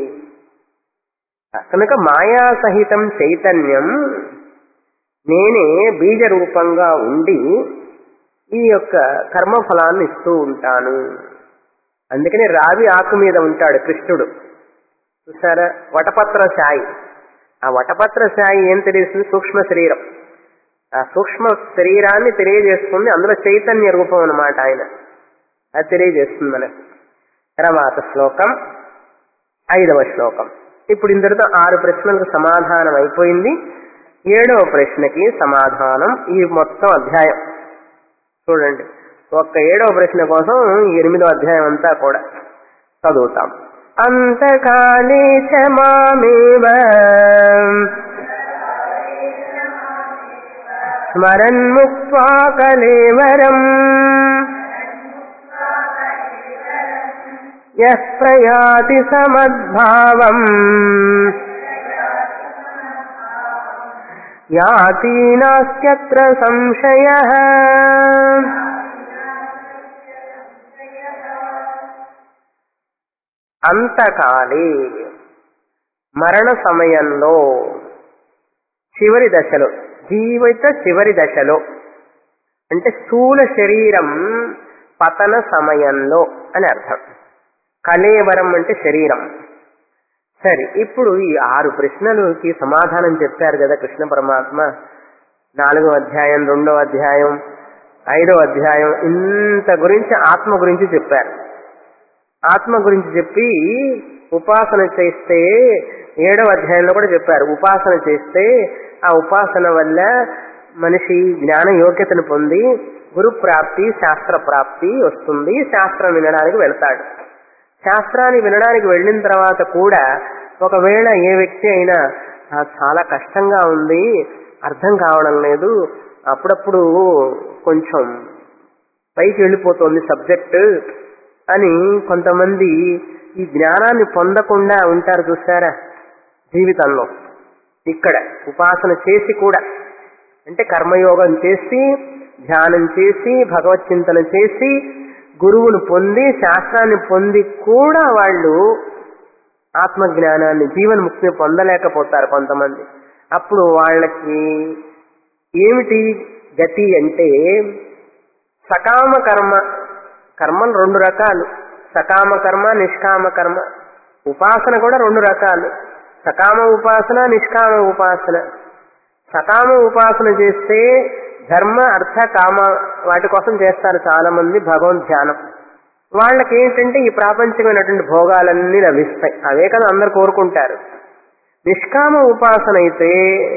కనుక మాయా సహితం చైతన్యం నేనే బీజ రూపంగా ఉండి ఈ యొక్క కర్మఫలాన్ని ఇస్తూ ఉంటాను అందుకని రావి ఆకు మీద ఉంటాడు కృష్ణుడు చూసారా వటపత్ర సాయి ఆ వటపత్ర సాయి ఏం తెలియస్తుంది సూక్ష్మ శరీరం ఆ సూక్ష్మ శరీరాన్ని తెలియజేస్తుంది అందులో చైతన్య రూపం అన్నమాట ఆయన అది తెలియజేస్తుంది మనకు తర్వాత శ్లోకం ఐదవ శ్లోకం ఇప్పుడు ఇంతటితో ఆరు ప్రశ్నలకు సమాధానం అయిపోయింది ఏడవ ప్రశ్నకి సమాధానం ఈ మొత్తం అధ్యాయం చూడండి ఒక్క ఏడవ ప్రశ్న కోసం ఈ ఎనిమిదో అధ్యాయం అంతా కూడా చదువుతాం అంతకాలే చ మామేవ స్మరన్ముక్త్వా కలేవరం యః ప్రయాతి సమద్భావం యాతి నాస్త్యత్ర సంశయ అంతకాలే మరణ సమయంలో చివరి దశలో జీవిత చివరి దశలో అంటే స్థూల శరీరం పతన సమయంలో అని అర్థం కలేవరం అంటే శరీరం సరే ఇప్పుడు ఈ ఆరు ప్రశ్నలకి సమాధానం చెప్పారు కదా కృష్ణ పరమాత్మ నాలుగో అధ్యాయం రెండో అధ్యాయం ఐదో అధ్యాయం ఇంత గురించి ఆత్మ గురించి చెప్పారు ఆత్మ గురించి చెప్పి ఉపాసన చేస్తే ఏడవ అధ్యాయంలో కూడా చెప్పారు ఉపాసన చేస్తే ఆ ఉపాసన వల్ల మనిషి జ్ఞాన యోగ్యతను పొంది గురు ప్రాప్తి శాస్త్ర ప్రాప్తి వస్తుంది శాస్త్రం వినడానికి వెళ్తాడు శాస్త్రాన్ని వినడానికి వెళ్ళిన తర్వాత కూడా ఒకవేళ ఏ వ్యక్తి అయినా "ఆ, చాలా కష్టంగా ఉంది అర్థం కావడం లేదు అప్పుడప్పుడు కొంచెం పైకి వెళ్ళిపోతుంది సబ్జెక్ట్ అని కొంతమంది ఈ జ్ఞానాన్ని పొందకుండా ఉంటారు చూసారా జీవితంలో ఇక్కడ ఉపాసన చేసి కూడా అంటే కర్మయోగం చేసి ధ్యానం చేసి భగవత్ చింతన చేసి గురువును పొంది శాస్త్రాన్ని పొంది కూడా వాళ్ళు ఆత్మజ్ఞానాన్ని జీవన్ముక్తిని పొందలేకపోతారు కొంతమంది అప్పుడు వాళ్ళకి ఏమిటి గతి అంటే సకామ కర్మ కర్మలు రెండు రకాలు సకామ కర్మ నిష్కామ కర్మ ఉపాసన కూడా రెండు రకాలు సకామ ఉపాసన నిష్కామ ఉపాసన సకామ ఉపాసన చేస్తే ధర్మ అర్థ కామ వాటి కోసం చేస్తారు చాలా మంది భగవద్ ధ్యానం వాళ్ళకి ఏంటంటే ఈ ప్రాపంచికమైనటువంటి భోగాలన్నీ లభిస్తాయి అవే కదా అందరు కోరుకుంటారు నిష్కామ ఉపాసన అయితే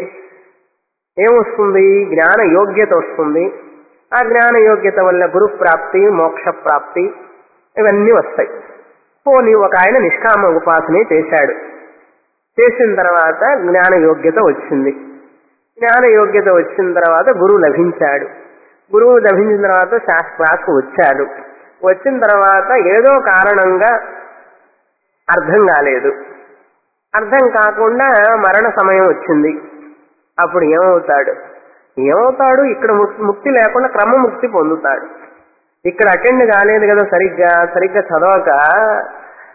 ఏమొస్తుంది జ్ఞాన యోగ్యత వస్తుంది ఆ జ్ఞాన యోగ్యత వల్ల గురు ప్రాప్తి మోక్ష ప్రాప్తి ఇవన్నీ వస్తాయి పోనీ ఒక ఆయన నిష్కామ ఉపాసనే చేశాడు చేసిన తర్వాత జ్ఞాన యోగ్యత వచ్చింది జ్ఞాన యోగ్యత వచ్చిన తర్వాత గురువు లభించాడు గురువు లభించిన తర్వాత శాస్త్ర క్లాస్కు వచ్చాడు వచ్చిన తర్వాత ఏదో కారణంగా అర్థం కాలేదు అర్థం కాకుండా మరణ సమయం వచ్చింది అప్పుడు ఏమవుతాడు ఏమవుతాడు ఇక్కడ ముక్- ముక్తి లేకుండా క్రమముక్తి పొందుతాడు ఇక్కడ అటెండ్ కాలేదు కదా సరిగ్గా సరిగ్గా చదవక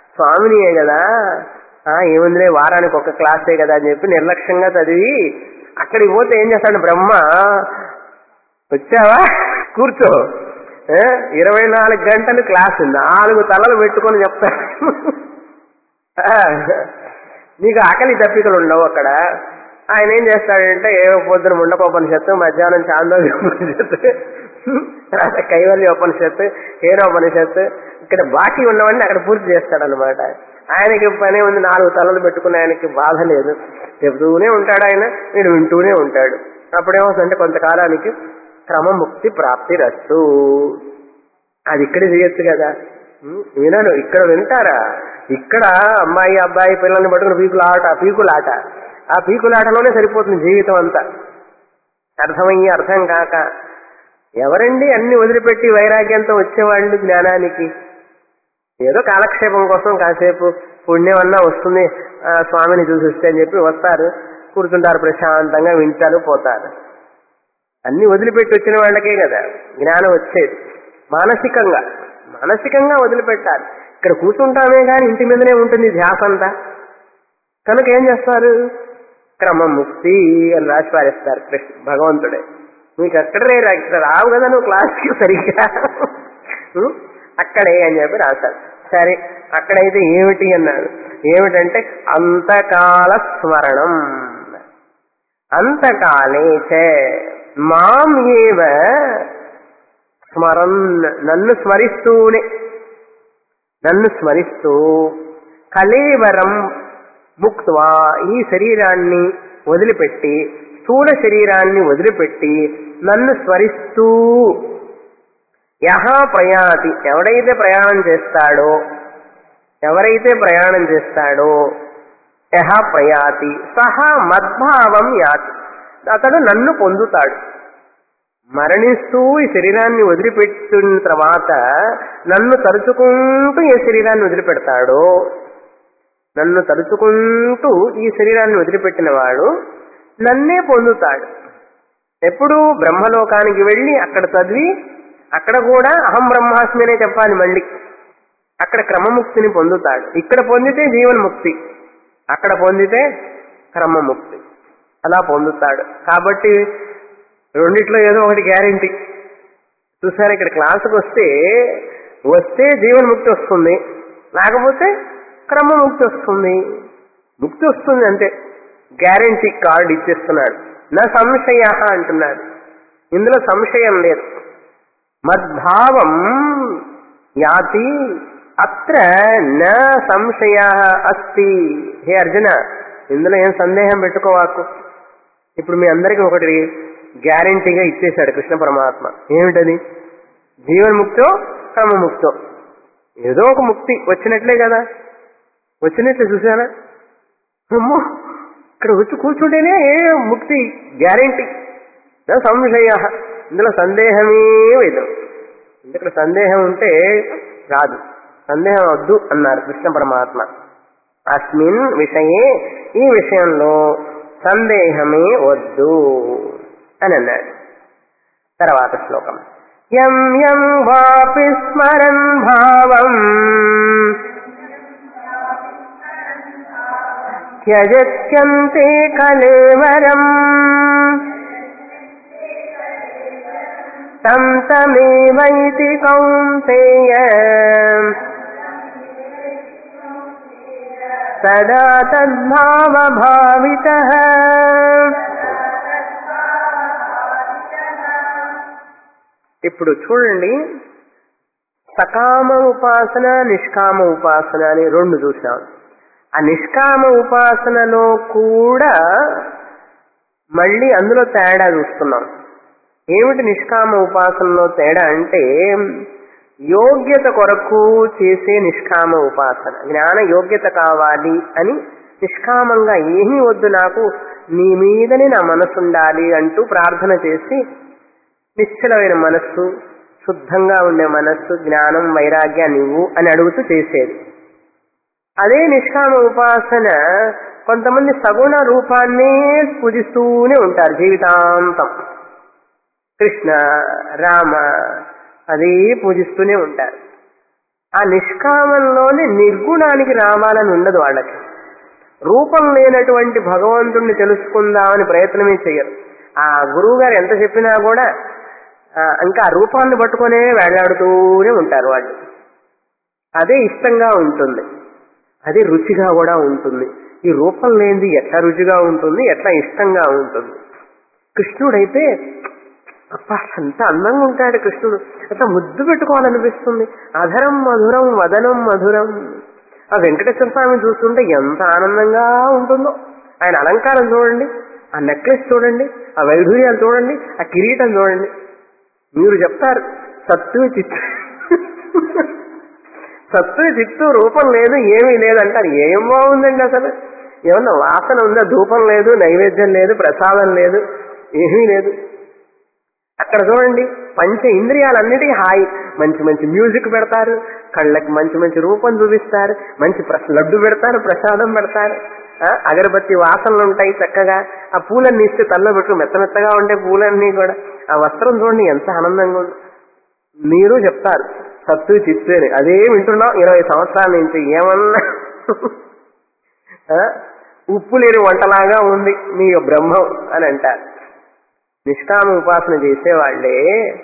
స్వామినియే కదా ఆ ఏముందిలే వారానికి ఒక క్లాసే కదా అని చెప్పి నిర్లక్ష్యంగా చదివి అక్కడికి పోతే ఏం చేస్తాడు బ్రహ్మ వచ్చావా కూర్చో ఏ? ఇరవై నాలుగు గంటలు క్లాస్ ఉంది నాలుగు తలలు పెట్టుకొని చెప్తాడు ఆ, నీకు ఆకలి తప్పికలు ఉండవు అక్కడ ఆయన ఏం చేస్తాడంటే ఏ పొద్దున ముండకోపనిషత్తు మధ్యాహ్నం చాందోగ్య ఉపనిషత్తు తర్వాత కైవల్య ఉపనిషత్తు హేనోపనిషత్తు ఇక్కడ బాకీ ఉన్నవన్నీ అక్కడ పూర్తి చేస్తాడనమాట ఆయనకి పని ఉంది నాలుగు తలలు పెట్టుకుని ఆయనకి బాధ లేదు చెబుతూనే ఉంటాడు ఆయన వీడు వింటూనే ఉంటాడు అప్పుడేమవుతుందంటే కొంతకాలానికి క్రమముక్తి ప్రాప్తి రస్తు అది ఇక్కడ చేయొచ్చు కదా ఉం, వినను ఇక్కడ వింటారా ఇక్కడ అమ్మాయి అబ్బాయి పిల్లల్ని పట్టుకుని పీకుల ఆట పీకుల ఆట ఆ పీకుల ఆటలోనే సరిపోతుంది జీవితం అంతా అర్థమయ్యి అర్థం కాక ఎవరండి అన్ని వదిలిపెట్టి వైరాగ్యంతో వచ్చేవాళ్ళు జ్ఞానానికి ఏదో కాలక్షేపం కోసం కాసేపు పుణ్యం అన్నా వస్తుంది ఆ, స్వామిని చూసి వస్తే అని చెప్పి వస్తారు కూర్చుంటారు ప్రశాంతంగా వింటారు పోతారు అన్ని వదిలిపెట్టి వచ్చిన వాళ్ళకే కదా జ్ఞానం వచ్చేది మానసికంగా మానసికంగా వదిలిపెట్టాలి ఇక్కడ కూర్చుంటామే కానీ ఇంటి మీదనే ఉంటుంది ధ్యాస అంతా కనుక ఏం చేస్తారు క్రమముక్తి అని రాసి పారేస్తారు కృష్ణ భగవంతుడే నీకు అక్కడే రా ఇక్కడ రావు కదా నువ్వు క్లాస్కి సరిగ్గా ఉం? అక్కడే అని చెప్పి రాశారు సరే అక్కడైతే ఏమిటి అన్నాడు ఏమిటంటే అంతకాల స్మరణం అంతకాలే చ మాం ఏవ స్మరన్ నన్ను స్మరిస్తూనే నన్ను స్మరిస్తూ కలేవరం ముక్త్వా ఈ శరీరాన్ని వదిలిపెట్టి స్థూల శరీరాన్ని వదిలిపెట్టి నన్ను స్మరిస్తూ యహ ప్రయాతి ఎవడైతే ప్రయాణం చేస్తాడో ఎవరైతే ప్రయాణం చేస్తాడో యహ ప్రయాతి సహా మద్భావం యాతి అతడు నన్ను పొందుతాడు మరణిస్తూ ఈ శరీరాన్ని వదిలిపెట్టిన తర్వాత నన్ను తలుచుకుంటూ ఈ శరీరాన్ని వదిలిపెడతాడో నన్ను తలుచుకుంటూ ఈ శరీరాన్ని వదిలిపెట్టిన వాడు నన్నే పొందుతాడు ఎప్పుడు బ్రహ్మలోకానికి వెళ్ళి అక్కడ చదివి అక్కడ కూడా అహం బ్రహ్మాస్మి అనే చెప్పాలి మళ్ళీ అక్కడ క్రమముక్తిని పొందుతాడు ఇక్కడ పొందితే జీవన్ముక్తి అక్కడ పొందితే క్రమముక్తి అలా పొందుతాడు కాబట్టి రెండిట్లో ఏదో ఒకటి గ్యారంటీ చూసారా ఇక్కడ క్లాసుకు వస్తే వస్తే జీవన్ముక్తి వస్తుంది లేకపోతే క్రమముక్తి వస్తుంది ముక్తి వస్తుంది అంతే గ్యారంటీ కార్డు ఇచ్చేస్తున్నాడు నా సంశయ అంటున్నాడు ఇందులో సంశయం లేదు మద్భావం యాతి అత్ర నా సంశయ అస్తి హే అర్జున ఇందులో ఏం సందేహం పెట్టుకోవాకు ఇప్పుడు మీ అందరికీ ఒకటి గ్యారంటీగా ఇచ్చేశాడు కృష్ణ పరమాత్మ ఏమిటది జీవన్ముక్తో క్రమముక్తో ఏదో ఒక ముక్తి వచ్చినట్లే కదా వచ్చినట్లే చూసారా అమ్మో ఇక్కడ వచ్చి కూర్చుంటేనే ఏ ముక్తి గ్యారంటీ నా సంశయ ఇందులో సందేహమే లేదు ఇక్కడ సందేహం ఉంటే రాదు సందేహం వద్దు అన్నారు కృష్ణ పరమాత్మ అస్మిన్ విషయే ఈ విషయంలో సందేహమే వద్దు అని అన్నాడు తర్వాత శ్లోకం యం యం వాపి స్మరన్ భావం త్యజత్యంతే కలేవరం తం తమేవైతి కౌంతేయ సదా తద్భావభావిత ఇప్పుడు చూడండి సకామ ఉపాసన నిష్కామ ఉపాసన అని రెండు చూసాం ఆ నిష్కామ ఉపాసనలో కూడా మళ్ళీ అందులో తేడా చూస్తున్నాం ఏమిటి నిష్కామ ఉపాసనలో తేడా అంటే యోగ్యత కొరకు చేసే నిష్కామ ఉపాసన జ్ఞాన యోగ్యత కావాలి అని నిష్కామంగా ఏమీ వద్దు నాకు నీ మీదనే నా మనసు ఉండాలి అంటూ ప్రార్థన చేసి నిశ్చలమైన మనస్సు శుద్ధంగా ఉండే మనస్సు జ్ఞానం వైరాగ్యాన్ని ఇవ్వు అని అడుగుతూ చేసేది అదే నిష్కామ ఉపాసన కొంతమంది సగుణ రూపాన్నే పూజిస్తూనే ఉంటారు జీవితాంతం కృష్ణ రామ అదే పూజిస్తూనే ఉంటారు ఆ నిష్కామంలోనే నిర్గుణానికి రావాలని ఉండదు వాళ్ళకి రూపం లేనటువంటి భగవంతుణ్ణి తెలుసుకుందామని ప్రయత్నమే చెయ్యరు ఆ గురువు గారు ఎంత చెప్పినా కూడా ఆ, ఇంకా ఆ రూపాన్ని పట్టుకునే వేలాడుతూనే ఉంటారు వాళ్ళు అదే ఇష్టంగా ఉంటుంది అదే రుచిగా కూడా ఉంటుంది ఈ రూపం లేనిది ఎట్లా రుచిగా ఉంటుంది ఎట్లా ఇష్టంగా ఉంటుంది కృష్ణుడైతే అబ్బా ఎంత అందంగా ఉంటాడు కృష్ణుడు ఎంత ముద్దు పెట్టుకోవాలనిపిస్తుంది అధరం మధురం వదనం మధురం ఆ వెంకటేశ్వర స్వామి చూస్తుంటే ఎంత ఆనందంగా ఉంటుందో ఆయన అలంకారం చూడండి ఆ నెక్లెస్ చూడండి ఆ వైఢూర్యాలు చూడండి ఆ కిరీటం చూడండి మీరు చెప్తారు సత్తు చిత్తు సత్తు చిత్తు రూపం లేదు ఏమీ లేదంటారు ఏం బాగుందండి అసలు ఏమన్నా వాసన ఉందా ధూపం లేదు నైవేద్యం లేదు ప్రసాదం లేదు ఏమీ లేదు అక్కడ చూడండి పంచ ఇంద్రియాలన్నిటికీ హాయి మంచి మంచి మ్యూజిక్ పెడతారు కళ్ళకి మంచి మంచి రూపం చూపిస్తారు మంచి ప్రస లడ్డు పెడతారు ప్రసాదం పెడతారు ఆ, అగరబత్తి వాసనలు ఉంటాయి చక్కగా ఆ పూలన్నీ ఇస్తే తల్ల పెట్టు మెత్త మెత్తగా ఉండే పూలన్నీ కూడా ఆ వస్త్రం చూడండి ఎంత ఆనందంగా ఉంది మీరు చెప్తారు సత్తు చిత్తు అని అదే వింటున్నాం ఇరవై సంవత్సరాల నుంచి ఏమన్నా ఆ, ఉప్పు లేని వంటలాగా ఉంది మీ బ్రహ్మం అని అంటారు నిష్కామ ఉపాసన చేసేవాళ్లే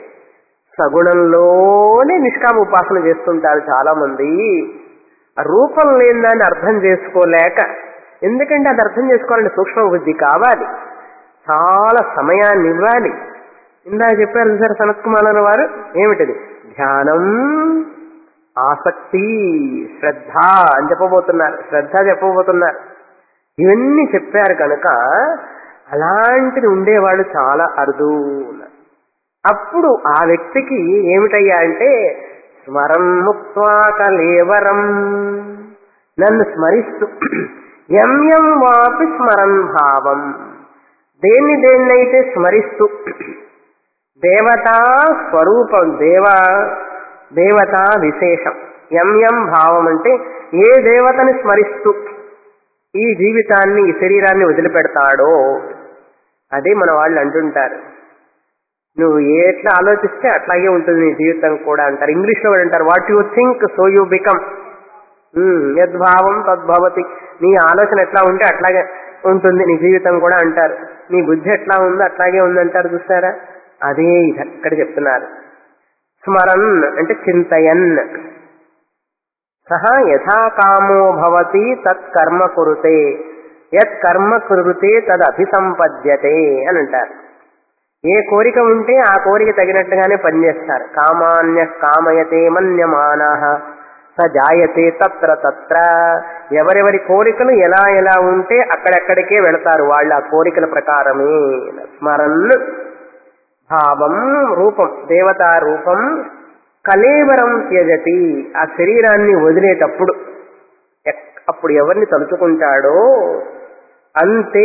సగుణంలోనే నిష్కామ ఉపాసన చేస్తుంటారు చాలా మంది ఆ రూపం లేని దాన్ని అర్థం చేసుకోలేక ఎందుకంటే అది అర్థం చేసుకోవాలంటే సూక్ష్మ బుద్ధి కావాలి చాలా సమయాన్ని ఇవ్వాలి ఇందాక చెప్పారు సార్ సనత్ కుమార్ వారు ఏమిటిది ధ్యానం ఆసక్తి శ్రద్ధ అని చెప్పబోతున్నారు శ్రద్ధ చెప్పబోతున్నారు ఇవన్నీ చెప్పారు కనుక అలాంటిది ఉండేవాళ్ళు చాలా అరుదు ఉన్నారు. అప్పుడు ఆ వ్యక్తికి ఏమిటయ్యా అంటే స్మరం ముక్వా కలేవరం నన్ను స్మరిస్తూ ఎం ఎం వాపి స్మరన్ భావం దేన్ని దేన్నైతే స్మరిస్తూ దేవతా స్వరూపం దేవ దేవతా విశేషం ఎం ఎం భావం అంటే ఏ దేవతని స్మరిస్తూ ఈ జీవితాన్ని ఈ శరీరాన్ని వదిలిపెడతాడో అదే మన వాళ్ళు అంటుంటారు నువ్వు ఎట్లా ఆలోచిస్తే అట్లాగే ఉంటుంది నీ జీవితం కూడా అంటారు ఇంగ్లీష్ లో కూడా అంటారు what you think so you become యద్భావం తద్భవతి నీ ఆలోచన ఎట్లా ఉంటే అట్లాగే ఉంటుంది నీ జీవితం కూడా అంటారు నీ బుద్ధి ఎట్లా ఉందో అట్లాగే ఉందంటారు చూసారా అదే ఇది అక్కడ చెప్తున్నారు స్మరన్ అంటే చింతయన్ సహ యథా కామో భవతి తత్ కర్మ కురుతే యత్ కర్మ కురుతే తద్ అభిసంపద్యతే అని అంటారు ఏ కోరిక ఉంటే ఆ కోరిక తగినట్టుగానే పనిచేస్తారు కామాన్య కామయతే మన్యమాన స జాయతే తత్ర తత్ర ఎవరెవరి కోరికలు ఎలా ఎలా ఉంటే అక్కడెక్కడికే వెళతారు వాళ్ళు ఆ కోరికల ప్రకారమే స్మరన్ భావం రూపం దేవతా రూపం కలేవరం త్యజతి ఆ శరీరాన్ని వదిలేటప్పుడు ఎక్- అప్పుడు ఎవరిని తలుచుకుంటాడో అంతే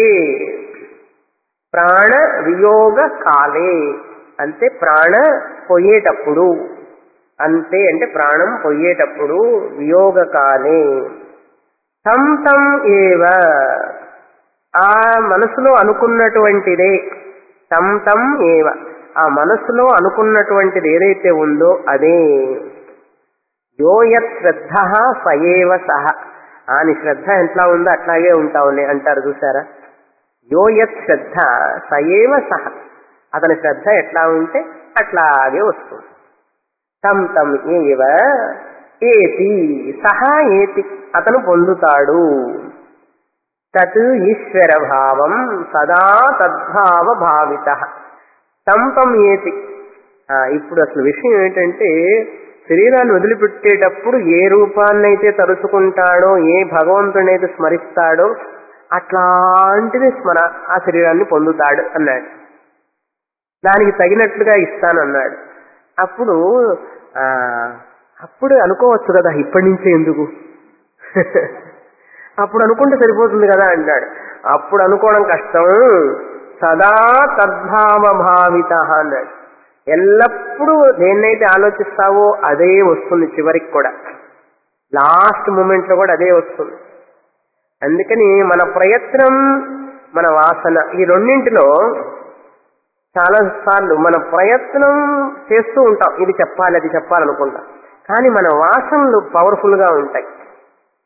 ప్రాణ వియోగ కాలే అంతే ప్రాణ పోయేటప్పుడు అంతే అంటే ప్రాణం పోయేటప్పుడు వియోగ కాలే తం తం ఏవ ఆ మనసులో అనుకున్నటువంటిదే తం తం ఏవ ఆ మనసులో అనుకున్నటువంటిది ఏదైతే ఉందో అదే యోయత్ శ్రద్ధ సయేవ సహ ఆ నీ శ్రద్ధ ఎట్లా ఉందో అట్లాగే ఉంటావులే అంటారు చూసారా యోయత్ శ్రద్ధ సయేవ సహ అతని శ్రద్ధ ఎట్లా ఉంటే అట్లాగే వస్తుంది తం తం ఏవ ఏతి సహా ఏతి అతను పొందుతాడు తత్ ఈశ్వర భావం సదా తద్భావ భావిత తం తం ఏతి ఆ, ఇప్పుడు అసలు విషయం ఏంటంటే శరీరాన్ని వదిలిపెట్టేటప్పుడు ఏ రూపాన్నైతే తలుచుకుంటాడో ఏ భగవంతునైతే స్మరిస్తాడో అట్లాంటిది స్మర ఆ శరీరాన్ని పొందుతాడు అన్నాడు దానికి తగినట్లుగా ఇస్తానన్నాడు అప్పుడు ఆ అప్పుడు అనుకోవచ్చు కదా ఇప్పటి నుంచే ఎందుకు అప్పుడు అనుకుంటే సరిపోతుంది కదా అంటాడు అప్పుడు అనుకోవడం కష్టం సదా తద్భావ భావిత అన్నాడు ఎల్లప్పుడూ దేన్నైతే ఆలోచిస్తావో అదే వస్తుంది చివరికి కూడా లాస్ట్ మూమెంట్ లో కూడా అదే వస్తుంది అందుకని మన ప్రయత్నం మన వాసన ఈ రెండింటిలో చాలా సార్లు మన ప్రయత్నం చేస్తూ ఉంటాం ఇది చెప్పాలి అది చెప్పాలనుకుంటాం కానీ మన వాసనలు పవర్ఫుల్ గా ఉంటాయి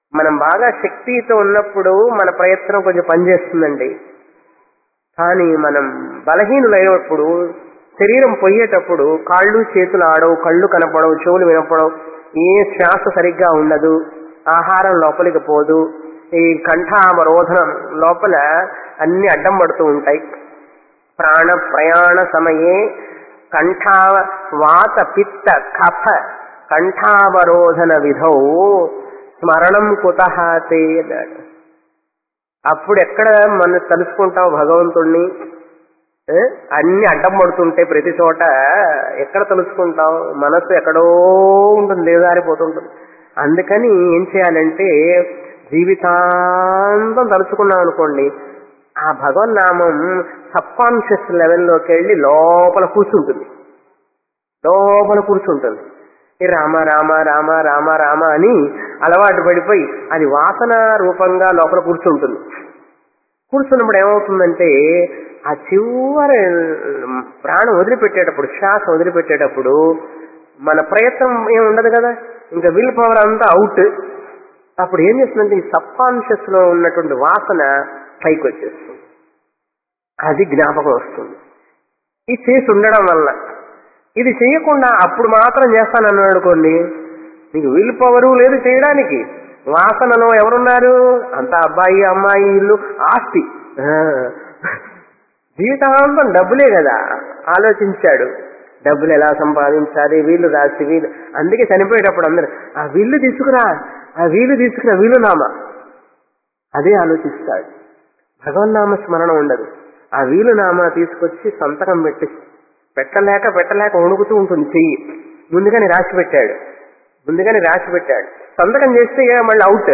మనం బాగా శక్తితో ఉన్నప్పుడు మన ప్రయత్నం కొంచెం పనిచేస్తుందండి కానీ మనం బలహీనులైనప్పుడు శరీరం పోయేటప్పుడు కాళ్ళు చేతులు ఆడవు కళ్ళు కనపడవు చెవులు వినపడవు ఏ శ్వాస సరిగ్గా ఉండదు ఆహారం లోపలికి పోదు ఈ కంఠావరోధనం లోపల అన్ని అడ్డం పడుతూ ఉంటాయి ప్రాణ ప్రయాణ సమయే కంఠా వాత పిత్త కఫ కంఠావరోధన విధౌ స్మరణం కుతహాతే అన్నాడు అప్పుడు ఎక్కడ మనం తలుసుకుంటాం భగవంతుణ్ణి ఏ? అన్ని అడ్డం పడుతుంటాయి ప్రతి చోట ఎక్కడ తలుసుకుంటాం మనసు ఎక్కడో ఉంటుంది దేదారిపోతుంటుంది అందుకని ఏం చేయాలంటే జీవితాంతం తలుచుకున్నాం అనుకోండి ఆ భగవన్నామం సబ్కాన్షియస్ లెవెల్లోకి వెళ్ళి లోపల కూర్చుంటుంది లోపల కూర్చుంటుంది ఈ రామ రామ రామ రామ రామ అని అలవాటు పడిపోయి అది వాసన రూపంగా లోపల కూర్చుంటుంది కూర్చున్నప్పుడు ఏమవుతుందంటే ఆ చివరి ప్రాణం వదిలిపెట్టేటప్పుడు శ్వాస వదిలిపెట్టేటప్పుడు మన ప్రయత్నం ఏం ఉండదు కదా ఇంకా విల్ పవర్ అంతా అవుట్ అప్పుడు ఏం చేస్తుందంటే ఈ సబ్ కాన్షియస్ లో ఉన్నటువంటి వాసన పైకి వచ్చేస్తుంది అది జ్ఞాపకం వస్తుంది ఇది చేసి ఉండడం వల్ల ఇది చేయకుండా అప్పుడు మాత్రం చేస్తానన్నాడు అనుకోండి నీకు విల్ పవరు లేదు చేయడానికి వాసనలో ఎవరున్నారు అంత అబ్బాయి అమ్మాయి ఇల్లు ఆస్తి ఆ. జీవితాంతం డబ్బులే కదా ఆలోచించాడు డబ్బులు ఎలా సంపాదించాలి వీళ్ళు రాసి వీళ్ళు అందుకే చనిపోయేటప్పుడు అందరు ఆ వీళ్ళు తీసుకురా ఆ వీళ్ళు తీసుకురా వీళ్ళు నామ అదే ఆలోచిస్తాడు భగవన్నామ స్మరణ ఉండదు ఆ వీలు నామా తీసుకొచ్చి సంతకం పెట్టి పెట్టలేక పెట్టలేక వణుకుతూ ఉంటుంది చెయ్యి ముందుగానే రాసి పెట్టాడు ముందుగానే రాసి పెట్టాడు సంతకం చేస్తే ఇక మళ్ళీ అవుట్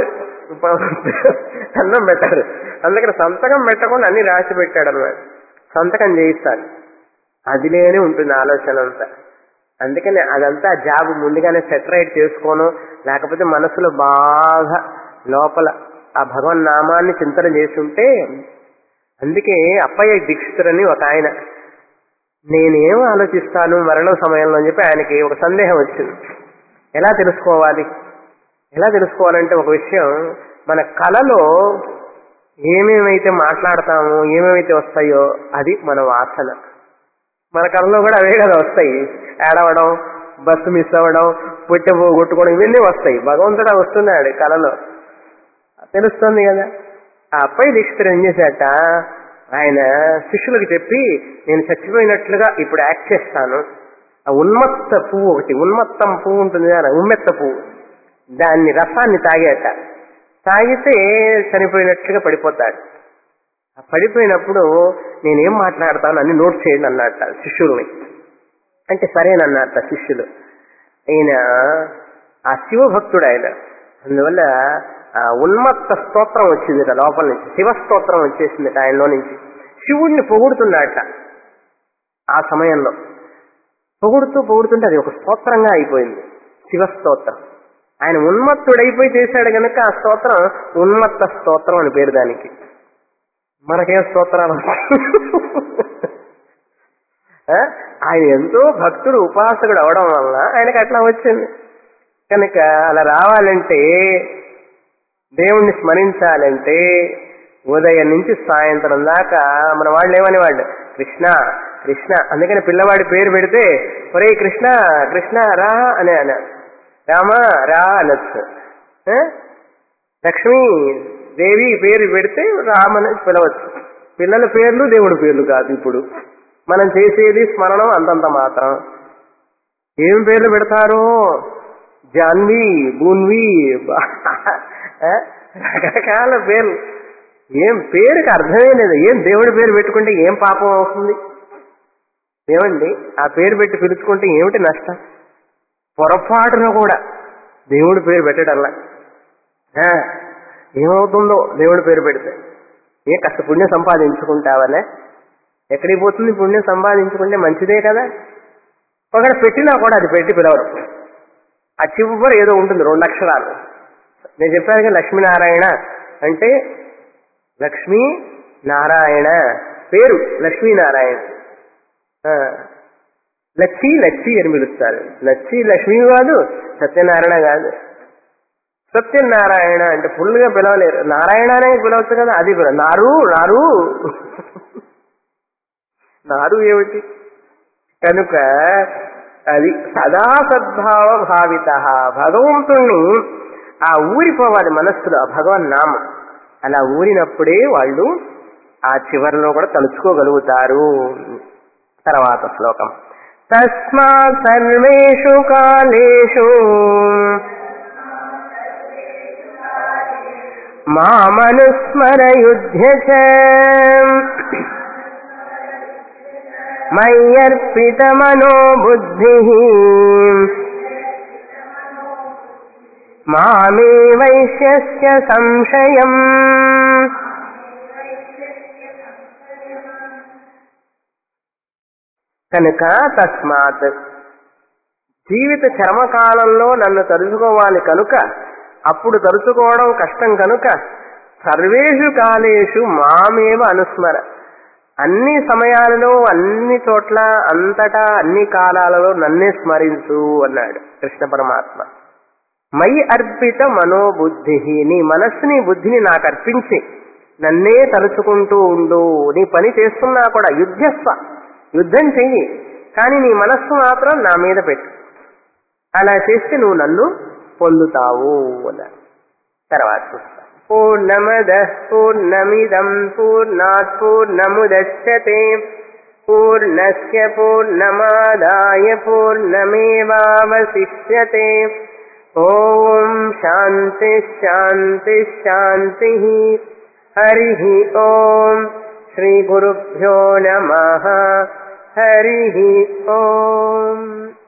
అన్నం పెట్టారు అందుకని సంతకం పెట్టకుండా అన్ని రాసి పెట్టాడు అన్నమాట సంతకం చేయిస్తాడు అదిలేనే ఉంటుంది ఆలోచన అంతా అందుకని అదంతా జాబ్ ముందుగానే సెటరైట్ చేసుకోను లేకపోతే మనసులో బాగా లోపల ఆ భగవన్ నామాన్ని చింతన చేస్తుంటే అందుకే అప్పయ్య దీక్షితుడు అని ఒక ఆయన నేనేం ఆలోచిస్తాను మరణం సమయంలో అని చెప్పి ఆయనకి ఒక సందేహం వచ్చింది ఎలా తెలుసుకోవాలి ఎలా తెలుసుకోవాలంటే ఒక విషయం మన కళలో ఏమేమైతే మాట్లాడతామో ఏమేమైతే వస్తాయో అది మన వాసన మన కళలో కూడా అవే కదా వస్తాయి ఏడవడం బస్సు మిస్ అవ్వడం పుట్టె కొట్టుకోవడం ఇవన్నీ వస్తాయి భగవంతుడు వస్తున్నాడు కళలో తెలుస్తుంది కదా ఆ అప్పయ్య దీక్షితుడు ఏం చేశాట ఆయన శిష్యులకు చెప్పి నేను చచ్చిపోయినట్లుగా ఇప్పుడు యాక్ట్ చేస్తాను ఆ ఉన్మత్త పువ్వు ఒకటి ఉన్మత్తం పువ్వు ఉంటుంది కదా ఉమ్మెత్త పువ్వు దాన్ని రసాన్ని తాగాట తాగితే చనిపోయినట్లుగా పడిపోతాడు ఆ పడిపోయినప్పుడు నేనేం మాట్లాడతాను అన్ని నోట్ చేయండి అన్నట్ట శిష్యుల్ని అంటే సరేనన్నట్ట శిష్యులు ఈయన ఆ శివభక్తుడు ఆయన అందువల్ల ఆ ఉన్మత్త స్తోత్రం వచ్చింది లోపల నుంచి శివ స్తోత్రం వచ్చేసింది ఆయనలో నుంచి శివుణ్ణి పొగుడుతున్నాడట ఆ సమయంలో పొగుడుతూ పొగుడుతుంటే అది ఒక స్తోత్రంగా అయిపోయింది శివ స్తోత్రం ఆయన ఉన్మత్తుడైపోయి చేశాడు కనుక ఆ స్తోత్రం ఉన్మత్త స్తోత్రం అని పేరు దానికి మనకేం స్తోత్రాలు ఆ? ఆయన ఎంతో భక్తుడు ఉపాసకుడు అవడం వల్ల ఆయనకి అట్లా వచ్చింది కనుక అలా రావాలంటే దేవుణ్ణి స్మరించాలంటే ఉదయం నుంచి సాయంత్రం దాకా మన వాళ్ళు ఏమనేవాళ్ళు కృష్ణ కృష్ణ అందుకని పిల్లవాడి పేరు పెడితే ఒరే కృష్ణ కృష్ణ రా అని అన రామ రా అనొచ్చు ఆ? లక్ష్మి దేవి పేరు పెడితే రామని పిలవచ్చు పిల్లల పేర్లు దేవుడి పేర్లు కాదు ఇప్పుడు మనం చేసేది స్మరణం అంతంత మాత్రం ఏం పేర్లు పెడతారో జాన్వి బూన్వి ఆ? రకరకాల పేర్లు ఏం పేరుకి అర్థమే లేదు ఏం దేవుడి పేరు పెట్టుకుంటే ఏం పాపం అవుతుంది ఏమండి ఆ పేరు పెట్టి పిలుచుకుంటే ఏమిటి నష్టం పొరపాటున కూడా దేవుడి పేరు పెట్టడంలా ఆ, ఏమవుతుందో దేవుడి పేరు పెడితే ఏ కష్ట పుణ్యం సంపాదించుకుంటావనే ఎక్కడికి పోతుంది పుణ్యం సంపాదించుకుంటే మంచిదే కదా ఒకటి పెట్టినా కూడా అది పెట్టి పిలవరు ఆ చివరి ఏదో ఉంటుంది రెండు అక్షరాలు నేను చెప్పాను కదా లక్ష్మీనారాయణ అంటే లక్ష్మీ నారాయణ పేరు లక్ష్మీనారాయణ ఆ, లచ్చి లచ్చి అని పిలుస్తారు లచ్చి లక్ష్మి కాదు సత్యనారాయణ కాదు సత్యనారాయణ అంటే ఫుల్గా పిలవలేరు నారాయణ అనే పిలవచ్చు కదా అది పిలవ నారు నారు నారు ఏమిటి కనుక అది సదా సద్భావ భావిత భగవంతుణ్ణి ఆ ఊరిపోవాలి మనస్సులో ఆ భగవన్ నామం అలా ఊరినప్పుడే వాళ్ళు ఆ చివరిలో కూడా తలుచుకోగలుగుతారు తర్వాత శ్లోకం తస్మాత్ సర్వేషు కాలేషు మామనుస్మరయుధ్య చ మయ్యర్పితమనో బుద్ధి మామే వైశ్యస్య సంశయం కనుక తస్మాత్ జీవిత చర్మకాలంలో నన్ను తలుచుకోవాలి కనుక అప్పుడు తలుచుకోవడం కష్టం కనుక సర్వేషు కాలేషు మామేవ అనుస్మర అన్ని సమయాలలో అన్ని చోట్ల అంతటా అన్ని కాలాలలో నన్నే స్మరించు అన్నాడు కృష్ణ పరమాత్మ మై అర్పిత మనోబుద్ధి నీ మనస్సుని బుద్ధిని నాకు అర్పించి నన్నే తలుచుకుంటూ ఉండు నీ పని చేస్తున్నా కూడా యుద్ధస్వ యుద్ధం చెయ్యి కానీ నీ మనస్సు మాత్రం నా మీద పెట్టు అలా చేస్తే నువ్వు నన్ను పొందుతావు అన్నాడు తర్వాత చూస్తా పూర్ణమద పూర్ణమిదం పూర్ణాత్ పూర్ణముదచ్చతే పూర్ణస్య పూర్ణమాదాయ పూర్ణమేవావశిష్యతే ఓం శాంతి శాంతి శాంతి హరి ఓం శ్రీ గురుభ్యో నమ హరి ఓం